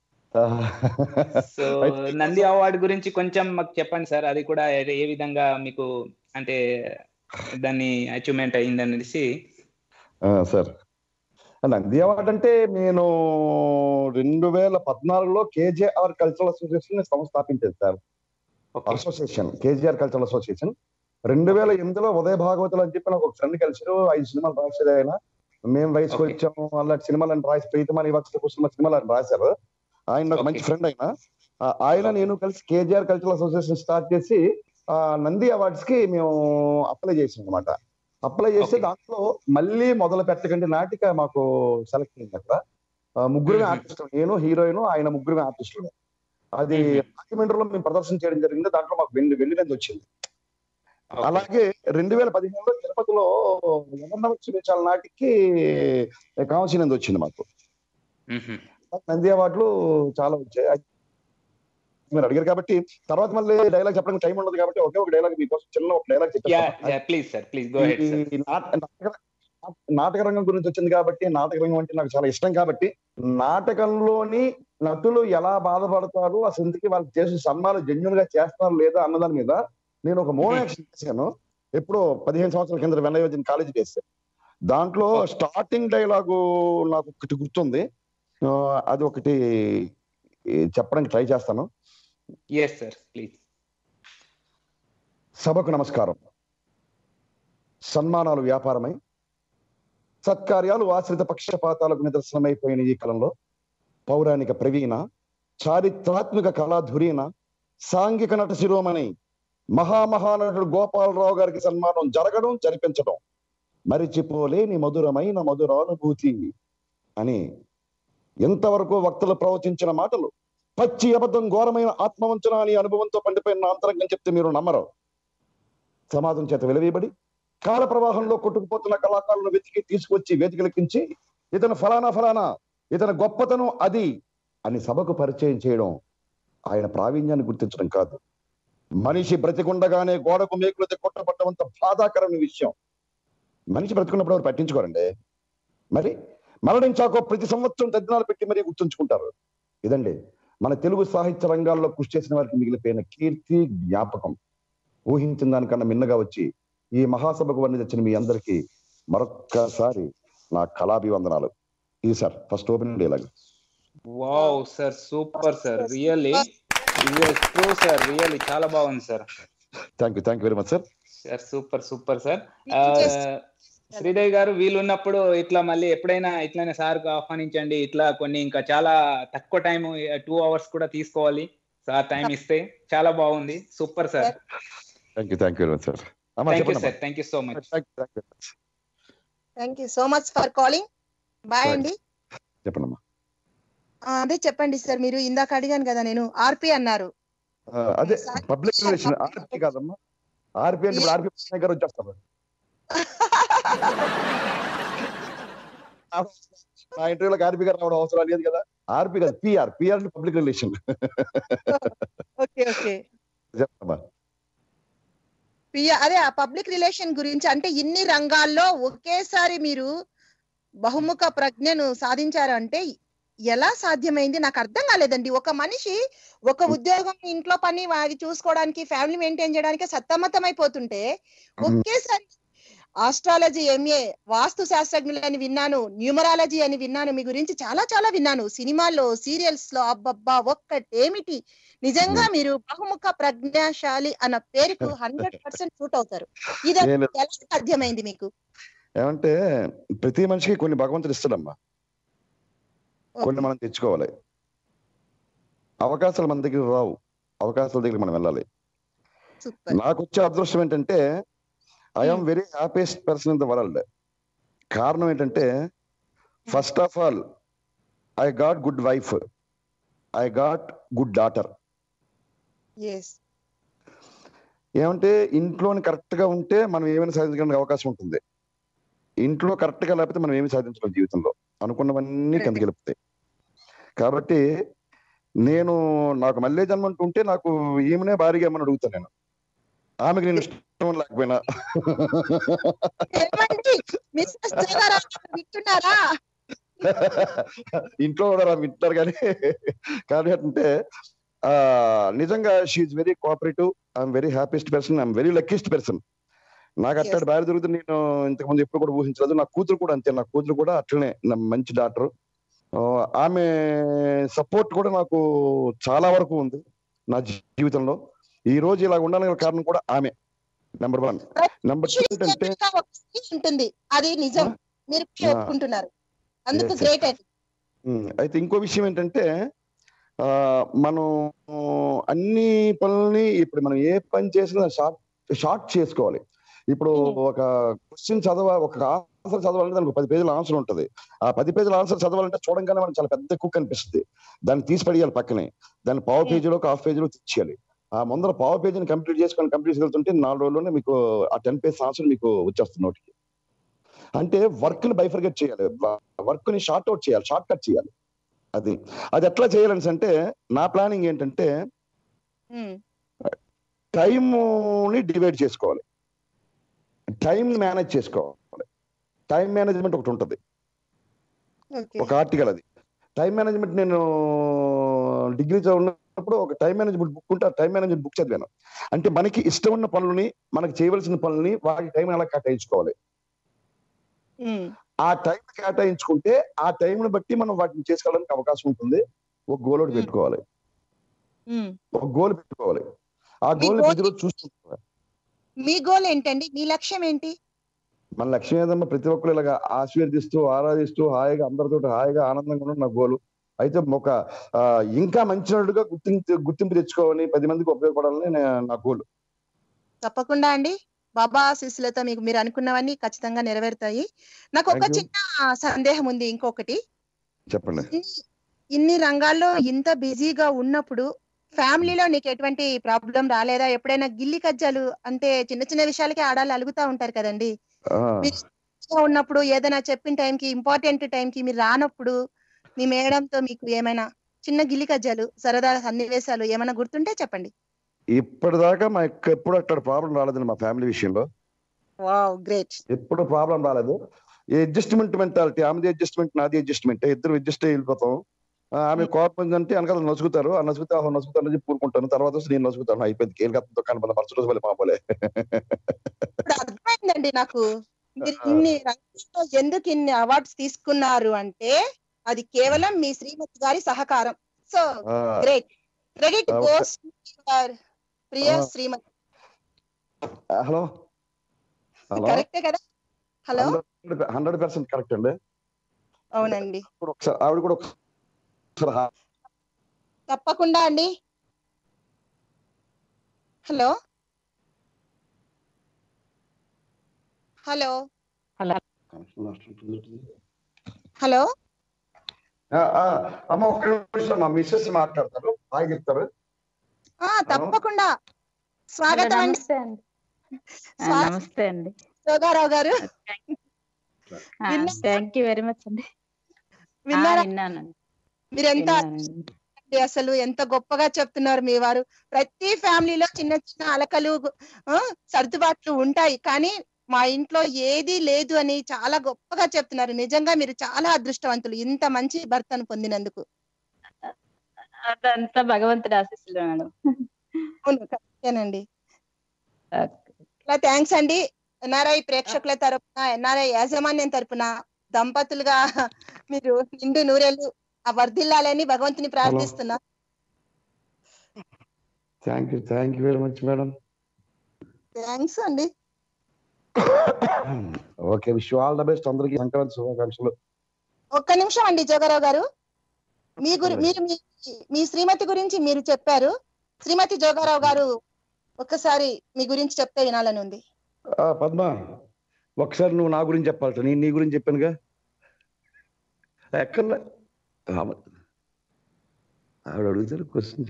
Speaker 9: సో నంది అవార్డు గురించి కొంచెం మాకు చెప్పండి సార్ అది కూడా ఏ- ఏ విధంగా మీకు అంటే దాన్ని అచీవ్మెంట్ అయింది అనేసి
Speaker 2: సార్ నంది అవార్డ్ అంటే నేను రెండు వేల పద్నాలుగులో కేజేఆర్ కల్చరల్ అసోసియేషన్ సంస్థ స్థాపించాను sir association KGR cultural association రెండు వేల ఎనిమిదిలో ఉదయ భాగవతులు అని చెప్పి నాకు ఒక ఫ్రెండ్ కలిసారు ఐదు సినిమాలు రాసేది ఆయన మేము వయసుకు
Speaker 9: Okay.
Speaker 2: వచ్చాము అలాంటి సినిమాలు అని రాసి ప్రీతమని ఇవ్వచ్చు కూర్చున్న సినిమాలు అని రాశారు ఆయన నాకు మంచి
Speaker 9: Okay.
Speaker 2: ఫ్రెండ్ ఆయన ఆ, ఆయన నేను కలిసి కేజీఆర్ కల్చరల్ అసోసియేషన్ స్టార్ట్ చేసి ఆ నంది అవార్డ్స్ కి మేము అప్లై చేసాం అనమాట అప్లై చేస్తే
Speaker 9: Okay.
Speaker 2: దాంట్లో మళ్ళీ మొదలు పెట్టకండి నాటిక మాకు సెలెక్ట్ అయింది అక్కడ ఆ, ముగ్గురుమే
Speaker 9: Mhm.
Speaker 2: ఆర్టిస్టులు నేను హీరోయిన్ ఆయన ముగ్గురుమే ఆర్టిస్టులు అది
Speaker 9: Mhm.
Speaker 2: రాజమండ్రిలో మేము ప్రదర్శన చేయడం జరిగింది దాంట్లో మాకు వెండి వెండి నంది వచ్చింది
Speaker 9: Okay.
Speaker 2: అలాగే రెండు వేల పదిహేనులో తిరుపతిలో ఎవరినవ చూపించాల నాటికి కావాల్సిన నంది వచ్చింది మాకు
Speaker 9: మ్మ్.
Speaker 2: నంది అవార్డులు చాలా వచ్చాయి అది మీరు అడిగారు కాబట్టి తర్వాత మళ్ళీ డైలాగ్ చెప్పడానికి టైం ఉండదు కాబట్టి ఒకే ఒక డైలాగ్ మీకోసం చిన్న ఒక డైలాగ్
Speaker 9: యా
Speaker 2: చెప్పాను
Speaker 9: yeah please sir please go ahead sir
Speaker 2: ఈ నాట- నాటక నాటక రంగం గురించి వచ్చింది కాబట్టి నాటక రంగం అంటే నాకు చాలా ఇష్టం కాబట్టి నాటకంలోని నటులు ఎలా బాధపడతారు అసలు ఇందుకు వాళ్ళు చేసే సన్మానాలు జెన్యున్ గా చేస్తారు లేదా అన్నదాని మీద నేను ఒక మోనో యాక్షన్ చేశాను ఎప్పుడో పదిహేను సంవత్సరాల కింద వెన్నయోజన కాలేజీ చేశాను దాంట్లో స్టార్టింగ్ డైలాగు నాకు ఒకటి గుర్తుంది ఆ, అది ఒకటి ఈ, చెప్పడానికి ట్రై చేస్తాను
Speaker 9: ఎస్ సార్ ప్లీజ్
Speaker 2: సభకు నమస్కారం సన్మానాలు వ్యాపారమై సత్కార్యాలు ఆశ్రిత పక్షపాతాలకు నిదర్శనమైపోయిన ఈ కాలంలో పౌరాణిక ప్రవీణ చారిత్రాత్మక కళాధురీన సాంఘిక నట శిరోమణి మహామహానటుడు గోపాలరావు గారికి సన్మానం జరగడం జరిపించడం మరిచిపోలేని మధురమైన మధురానుభూతి అని ఎంతవరకు వక్తలు ప్రవచించిన మాటలు పచ్చి అబద్ధం ఘోరమైన ఆత్మవంచన అని అనుభవంతో పండిపోయిన నా అంతరంగం చెప్తే మీరు నమ్మరు సమాజం చేత వెలువీయబడి కాల ప్రవాహంలో కొట్టుకుపోతున్న కళాకారులను వెతికి తీసుకొచ్చి వేదికలెక్కించి ఇతను ఫలానా ఫలానా ఇతని గొప్పతనం అది అని సభకు పరిచయం చేయడం ఆయన ప్రావీణ్యాన్ని గుర్తించడం కాదు మనిషి బ్రతికుండగానే గోడకు మేకులతో కొట్టబడ్డమంత బాధాకరమైన విషయం మనిషి బ్రతికున్నప్పుడు ఎవరు పట్టించుకోరండి మరి మరణించాకో ప్రతి సంవత్సరం తద్దినాలు పెట్టి మరీ గుర్తుంచుకుంటారు ఇదండి మన తెలుగు సాహిత్య రంగాల్లో కృషి చేసిన వారికి మిగిలిపోయిన కీర్తి జ్ఞాపకం ఊహించిన దానికన్నా మిన్నగా వచ్చి ఈ మహాసభకు వర్ణి తెచ్చిన మీ అందరికీ మరొక్కసారి నా కళాభివందనాలు ఇది సార్ ఫస్ట్ ఓపెనింగ్ డేలాగా
Speaker 10: wow sir super sir really true sir really చాలా బాగుంది sir
Speaker 2: thank you thank you very much sir
Speaker 10: sir super super sir Sridevi గారు వీలున్నప్పుడు ఇట్లా మళ్ళీ ఎప్పుడైనా ఇట్లానే సార్ ఆహ్వానించండి ఇట్లా కొన్ని ఇంకా చాలా తక్కువ టైం టూ అవర్స్ కూడా తీసుకోవాలి సార్ టైం ఇస్తే చాలా బాగుంది super sir
Speaker 2: thank you thank you very much sir అమ్మా
Speaker 10: థ్యాంక్ యూ
Speaker 2: చెప్పండి
Speaker 10: sir thank you so much
Speaker 1: thank you so much for calling bye
Speaker 2: Right.
Speaker 1: అండి
Speaker 2: చెప్పండి అమ్మా
Speaker 1: ఆ, అదే చెప్పండి సార్ మీరు ఇందాక అడిగాను కదా నేను ఆర్పి అన్నారు
Speaker 2: ఆ, అదే పబ్లిక్ రిలేషన్ ఆర్పి కాదమ్మా ఆర్పి అంటే ఇప్పుడు ఆర్పి పట్నాయక్ గారు వచ్చేస్తారు నా ఇంటర్వ్యూలకు ఆర్పి గారు రావడం అవసరం లేదు కదా ఆర్పి కాదు పిఆర్ పిఆర్ అంటే పబ్లిక్ రిలేషన్
Speaker 1: ఓకే ఓకే
Speaker 2: చెప్పమ్మా
Speaker 1: పియ- అదే ఆ పబ్లిక్ రిలేషన్ గురించి అంటే ఇన్ని రంగాల్లో ఒకేసారి మీరు బహుముఖ ప్రజ్ఞను సాధించారు అంటే ఎలా సాధ్యమైంది నాకు అర్థం కాలేదండి ఒక మనిషి ఒక ఉద్యోగం ఇంట్లో పని అది చూసుకోవడానికి ఫ్యామిలీ మెయింటైన్ చేయడానికి సత్తమతం అయిపోతుంటే ఒకేసారి ఆస్ట్రాలజీ ఎంఏ వాస్తు శాస్త్రజ్ఞులు అని విన్నాను న్యూమరాలజీ అని విన్నాను మీ గురించి చాలా చాలా విన్నాను సినిమాల్లో సీరియల్స్ లో అబ్బబ్బా ఒక్కటేమిటి నిజంగా మీరు బహుముఖ ప్రజ్ఞాశాలి అన్న పేరుకు హండ్రెడ్ పర్సెంట్ సూట్ అవుతారు ఇది
Speaker 2: నేను-
Speaker 1: ఎలా సాధ్యమైంది మీకు
Speaker 2: ఏమంటే ప్రతి మనిషికి కొన్ని భగవంతుడు ఇస్తాడమ్మా కొన్ని మనం తెచ్చుకోవాలి అవకాశాలు మన దగ్గర రావు అవకాశాల దగ్గర మనం వెళ్ళాలి
Speaker 1: సూపర్
Speaker 2: నాకు వచ్చే అదృష్టం ఏంటంటే I'm very happiest person in the world కారణం ఏంటంటే first of all I got good wife I got good daughter
Speaker 1: yes
Speaker 2: ఏమంటే ఇంట్లోని కరెక్ట్ గా ఉంటే మనం ఏమైనా సాధించడానికి అవకాశం ఉంటుంది ఇంట్లో కరెక్ట్ గా లేకపోతే మనం ఏమి సాధించలేం జీవితంలో అనుకున్నవన్నీ కిందకి వెళ్ళిపోతాయి కాబట్టి నేను నాకు మళ్ళీ జన్మ అంటూ ఉంటే నాకు ఈమెనే భారీగా ఏమని అడుగుతాను నేను ఆమెకి నేను ఇష్టం లేకపోయినా
Speaker 1: ఏమండి మిస్సెస్ జయగారావు గారు వింటున్నారా
Speaker 2: ఇంట్లో కూడా రా వింటారు కానీ కానీ ఏంటంటే ఆ నిజంగా she's very cooperative I'm very happiest person I'm very luckiest person నాకు అట్లాంటి భార్య దొరుకుతుంది నేను ఇంతకుముందు ఎప్పుడు కూడా ఊహించలేదు నా కూతురు కూడా అంతే నా కూతురు కూడా అట్లనే నా మంచి డాక్టర్ ఆమె సపోర్ట్ కూడా నాకు చాలా వరకు ఉంది నా జీవితంలో ఈ రోజు ఇలా ఉండడానికి కారణం కూడా ఆమె నెంబర్ వన్ నెంబర్ టూ ఏంటంటే
Speaker 1: ఇంకా ఒక స్త్రీ ఉంటుంది అది నిజం మీరు
Speaker 2: ఆ.
Speaker 1: ఒప్పుకుంటున్నారు అందుకు
Speaker 2: Yes, yes.
Speaker 1: గ్రేట్ అండి
Speaker 2: ఉమ్, అయితే ఇంకో విషయం ఏంటంటే ఆ మనం అన్ని పనుల్ని ఇప్పుడు మనం ఏ పని చేసినా షార్ట్ షార్ట్ చేసుకోవాలి ఇప్పుడు ఒక క్వశ్చన్ చదవ ఒక ఆన్సర్ చదవాలంటే దానికి ఒక పది పేజీల ఆన్సర్ ఉంటుంది ఆ పది పేజీల ఆన్సర్ చదవాలంటే చూడంగానే మనకు చాలా పెద్ద కుక్ అనిపిస్తుంది దాన్ని తీసి పడేయాలి పక్కనే దాన్ని పావు పేజీలో ఒక హాఫ్ పేజీలో తెచ్చేయాలి ఆ ముందర పావు పేజీని కంప్లీట్ చేసుకొని కంప్లీట్ వెళ్తుంటే నాలుగు రోజుల్లోనే మీకు ఆ టెన్ పేజ్ ఆన్సర్ మీకు వచ్చేస్తుంది నోటికి అంటే వర్క్ ని బైఫర్గెట్ చేయాలి వర్క్ ని షార్ట్ అవుట్ చేయాలి షార్ట్ కట్ చేయాలి అది అది ఎట్లా చేయాలని అంటే నా ప్లానింగ్ ఏంటంటే టైం ని డివైడ్ చేసుకోవాలి టైం మేనేజ్ చేసుకోవాలి టైం మేనేజ్మెంట్ ఒకటి ఉంటుంది ఒక ఆర్టికల్ అది టైం మేనేజ్మెంట్ నేను డిగ్రీ చదివినప్పుడు ఒక టైం మేనేజ్మెంట్ బుక్ ఉంటే ఆ టైం మేనేజ్మెంట్ బుక్ చదివాను అంటే మనకి ఇష్టం ఉన్న పనులని మనకి చేయవలసిన పనులని వాటి టైం ఎలా కేటాయించుకోవాలి ఆ టైం కేటాయించుకుంటే ఆ టైంని బట్టి మనం వాటిని చేసుకోవడానికి అవకాశం ఉంటుంది ఒక గోల్ ఒకటి పెట్టుకోవాలి ఒక గోల్ పెట్టుకోవాలి ఆ
Speaker 1: మీ
Speaker 2: గోల్
Speaker 1: goal
Speaker 2: ప్రతిరోజు చూస్తుంటారు
Speaker 1: మీ గోల్ ఏంటండి మీ లక్ష్యం ఏంటి
Speaker 2: మన లక్ష్యం ఏదమ్మా ప్రతి ఒక్కరు ఇలాగా ఆశీర్వదిస్తూ ఆరాధిస్తూ హాయిగా అందరితో హాయిగా ఆనందంగా ఉండడం నా గోలు అయితే ఒక ఆ, ఇంకా మంచి నటుడుగా గుర్తింపు గుర్తింపు తెచ్చుకోవాలని పది మందికి ఉపయోగపడాలని నా- నా గోల్
Speaker 1: తప్పకుండా అండి బాబా ఆశీస్సులతో మీకు మీరు అనుకున్నవన్నీ ఖచ్చితంగా నెరవేరుతాయి నాకు ఒక
Speaker 2: Thank you.
Speaker 1: చిన్న సందేహం ఉంది ఇంకొకటి
Speaker 2: చెప్పండి
Speaker 1: ఇన్ని- ఇన్ని రంగాల్లో ఇంత బిజీగా ఉన్నప్పుడు ఫ్యామిలీలో నీకు ఎటువంటి ప్రాబ్లం రాలేదా ఎప్పుడైనా గిల్లి కజ్జాలు అంటే చిన్న చిన్న విషయాలకి ఆడాలి అలుగుతా ఉంటారు కదండి
Speaker 2: ఆ,
Speaker 1: మీరు బిజీగా ఉన్నప్పుడు ఏదైనా చెప్పిన టైంకి ఇంపార్టెంట్ టైంకి మీరు రానప్పుడు మీ మేడంతో మీకు ఏమైనా చిన్న గిల్లి కజ్జాలు సరదా సన్నివేశాలు ఏమైనా గుర్తుంటే చెప్పండి
Speaker 2: ఇప్పటిదాకా మాకు ఎప్పుడు అక్కడ ప్రాబ్లం రాలేదండి మా ఫ్యామిలీ విషయంలో
Speaker 1: వావ్ గ్రేట్
Speaker 2: ఎప్పుడు ప్రాబ్లం రాలేదు ఈ అడ్జస్ట్మెంట్ మెంటాలిటీ ఆమెది అడ్జస్ట్మెంట్ నాది అడ్జస్ట్మెంట్ ఇద్దరు అడ్జస్ట్ అయ్యి వెళ్ళిపోతాం ఆ, ఆమె కోపం ఉందంటే వెనకాల నసుగుతారు ఆ నసుగుతా ఆ నసుగుతాను అని చెప్పి ఊరుకుంటాను తర్వాత వచ్చి నేను నసుగుతాను అయిపోయింది కేలికత్తంతో కనబడ మరుసటి రోజు మళ్ళీ మామూలే
Speaker 1: ఇప్పుడు అర్థమైందండి నాకు మీరు ఇన్ని రంగాల్లో ఎందుకు ఇన్ని అవార్డ్స్ తీసుకున్నారు అంటే అది కేవలం మీ శ్రీమతి గారి సహకారం సో
Speaker 2: ఆ,
Speaker 1: గ్రేట్ క్రెడిట్
Speaker 2: ఆ,
Speaker 1: గోస్ ప్రియ
Speaker 2: ఆ.
Speaker 1: శ్రీమతి
Speaker 2: హలో హలో
Speaker 1: కరెక్టే కదా హలో
Speaker 2: హండ్రెడ్ పర్సెంట్ కరెక్ట్ అండి
Speaker 1: అవునండి
Speaker 2: ఇప్పుడు ఒకసారి ఆవిడ కూడా ఒకసారి హా-
Speaker 1: తప్పకుండా అండి హలో హలో హలో
Speaker 2: ఆ, ఆ, అమ్మ ఒక్క నిమిషం మా మిస్సెస్ మాట్లాడతారు హాయ్ చెప్తారు
Speaker 1: ఆ తప్పకుండా స్వాగతం అండి
Speaker 11: నమస్తే అండి ఆ,
Speaker 1: స్వాగతం
Speaker 11: నమస్తే అండి
Speaker 1: జోగారావు గారు
Speaker 11: థ్యాంక్ యూ వెరీ మచ్ అండి ఆ,
Speaker 1: విన్నారా
Speaker 11: విన్నానండి
Speaker 1: మీరు ఎంత
Speaker 11: విన్నానండి.
Speaker 1: అసలు ఎంత గొప్పగా చెప్తున్నారు మీ వారు ప్రతి ఫ్యామిలీలో చిన్న చిన్న అలకలు ఆ, సర్దుబాట్లు ఉంటాయి కానీ మా ఇంట్లో ఏది లేదు అని చాలా గొప్పగా చెప్తున్నారు నిజంగా మీరు చాలా అదృష్టవంతులు ఇంత మంచి భర్తను పొందినందుకు
Speaker 11: అదంతా భగవంతుడి ఆశీస్సులు మేడం
Speaker 1: అవును కరెక్టేనండి చాలా థ్యాంక్స్ అండి ఎన్ఆర్ఐ ప్రేక్షకుల తరపున ఎన్ఆర్ఐ యాజమాన్యం తరపున దంపతులుగా మీరు నిండు నూరేళ్ళు ఆ వర్ధిల్లాలని భగవంతుని ప్రార్థిస్తున్నా
Speaker 2: thank you thank you very much madam
Speaker 1: thanks అండి
Speaker 2: okay wish all the best అందరికీ సంక్రాంతి శుభాకాంక్షలు
Speaker 1: ఒక్క నిమిషం అండి జోగారావు గారు మీ గురి మీరు మీ మీ శ్రీమతి గురించి మీరు చెప్పారు శ్రీమతి జోగారావు గారు ఒక్కసారి మీ గురించి చెప్తే వినాలని ఉంది
Speaker 2: ఆ, పద్మ ఒకసారి నువ్వు నా గురించి చెప్పాలట నేను నీ గురించి చెప్పానుగా ఎక్కడ ఆమె- ఆవిడ అడుగుతారు క్వశ్చన్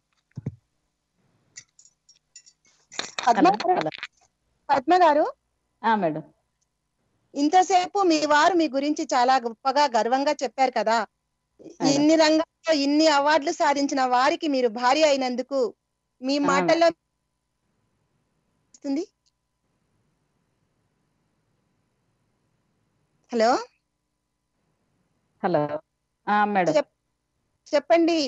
Speaker 1: పద్మ గారు- పద్మ గారు
Speaker 11: మేడం
Speaker 1: ఇంతసేపు మీ వారు మీ గురించి చాలా గొప్పగా గర్వంగా చెప్పారు కదా ఇన్ని రంగాల్లో ఇన్ని అవార్డులు సాధించిన వారికి మీరు భార్య అయినందుకు మీ
Speaker 11: ఆ.
Speaker 1: మాటల్లో వస్తుంది హలో
Speaker 11: హలో ఆ, మేడం
Speaker 1: చెప్- చెప్పండి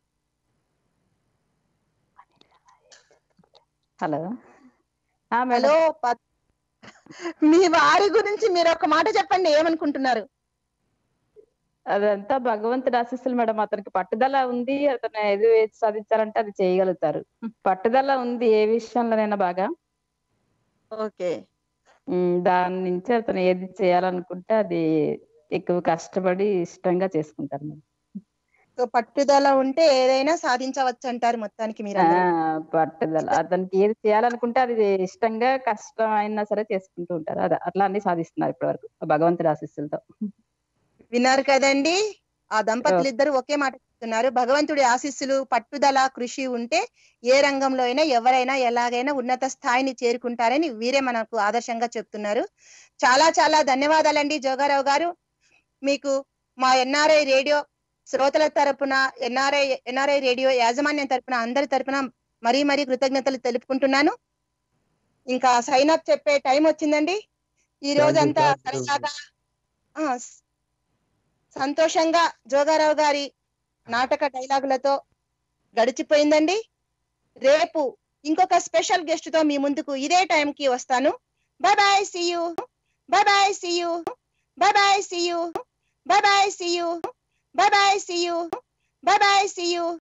Speaker 11: హలో ఆ,
Speaker 1: హలో
Speaker 11: మేడం
Speaker 1: పద్- మీ వారి గురించి మీరు ఒక మాట చెప్పండి ఏమనుకుంటున్నారు
Speaker 11: అదంతా భగవంతుడి ఆశీస్సులు మేడం అతనికి పట్టుదల ఉంది అతను ఏది ఏది సాధించాలంటే అది చేయగలుగుతారు పట్టుదల ఉంది ఏ విషయంలోనైనా బాగా
Speaker 1: ఓకే
Speaker 11: ఉమ్, దాని నుంచి అతను ఏది చేయాలనుకుంటే అది ఎక్కువ కష్టపడి ఇష్టంగా చేసుకుంటారు మేడం
Speaker 1: సో పట్టుదల ఉంటే ఏదైనా సాధించవచ్చు అంటారు మొత్తానికి మీరు
Speaker 11: ఆ, పట్టుదల అతనికి ఏది చేయాలనుకుంటే అది ఇష్టంగా కష్టం అయినా సరే చేసుకుంటూ ఉంటారు అది అట్లా అన్ని సాధిస్తున్నారు ఇప్పటి వరకు భగవంతుడి ఆశీస్సులతో
Speaker 1: విన్నారు కదండి ఆ దంపతులు ఇద్దరు ఒకే మాట చెప్తున్నారు భగవంతుడి ఆశీస్సులు పట్టుదల కృషి ఉంటే ఏ రంగంలో అయినా ఎవరైనా ఎలాగైనా ఉన్నత స్థాయిని చేరుకుంటారని వీరే మనకు ఆదర్శంగా చెప్తున్నారు చాలా చాలా ధన్యవాదాలండి జోగారావు గారు మీకు మా ఎన్ఆర్ఐ రేడియో శ్రోతల తరపున ఎన్ఆర్ఐ ఎన్ఆర్ఐ రేడియో యాజమాన్యం తరపున అందరి తరపున మరీ మరీ కృతజ్ఞతలు తెలుపుకుంటున్నాను ఇంకా సైన్ అప్ చెప్పే టైం వచ్చిందండి ఈ రోజంతా
Speaker 2: thank you.
Speaker 1: సరదాగా ఆ, స్- సంతోషంగా జోగారావు గారి నాటక డైలాగులతో గడిచిపోయిందండి రేపు ఇంకొక స్పెషల్ గెస్ట్ తో మీ ముందుకు ఇదే టైం కి వస్తాను bye bye see you bye bye see you bye bye see you bye bye see you bye bye see you bye bye see you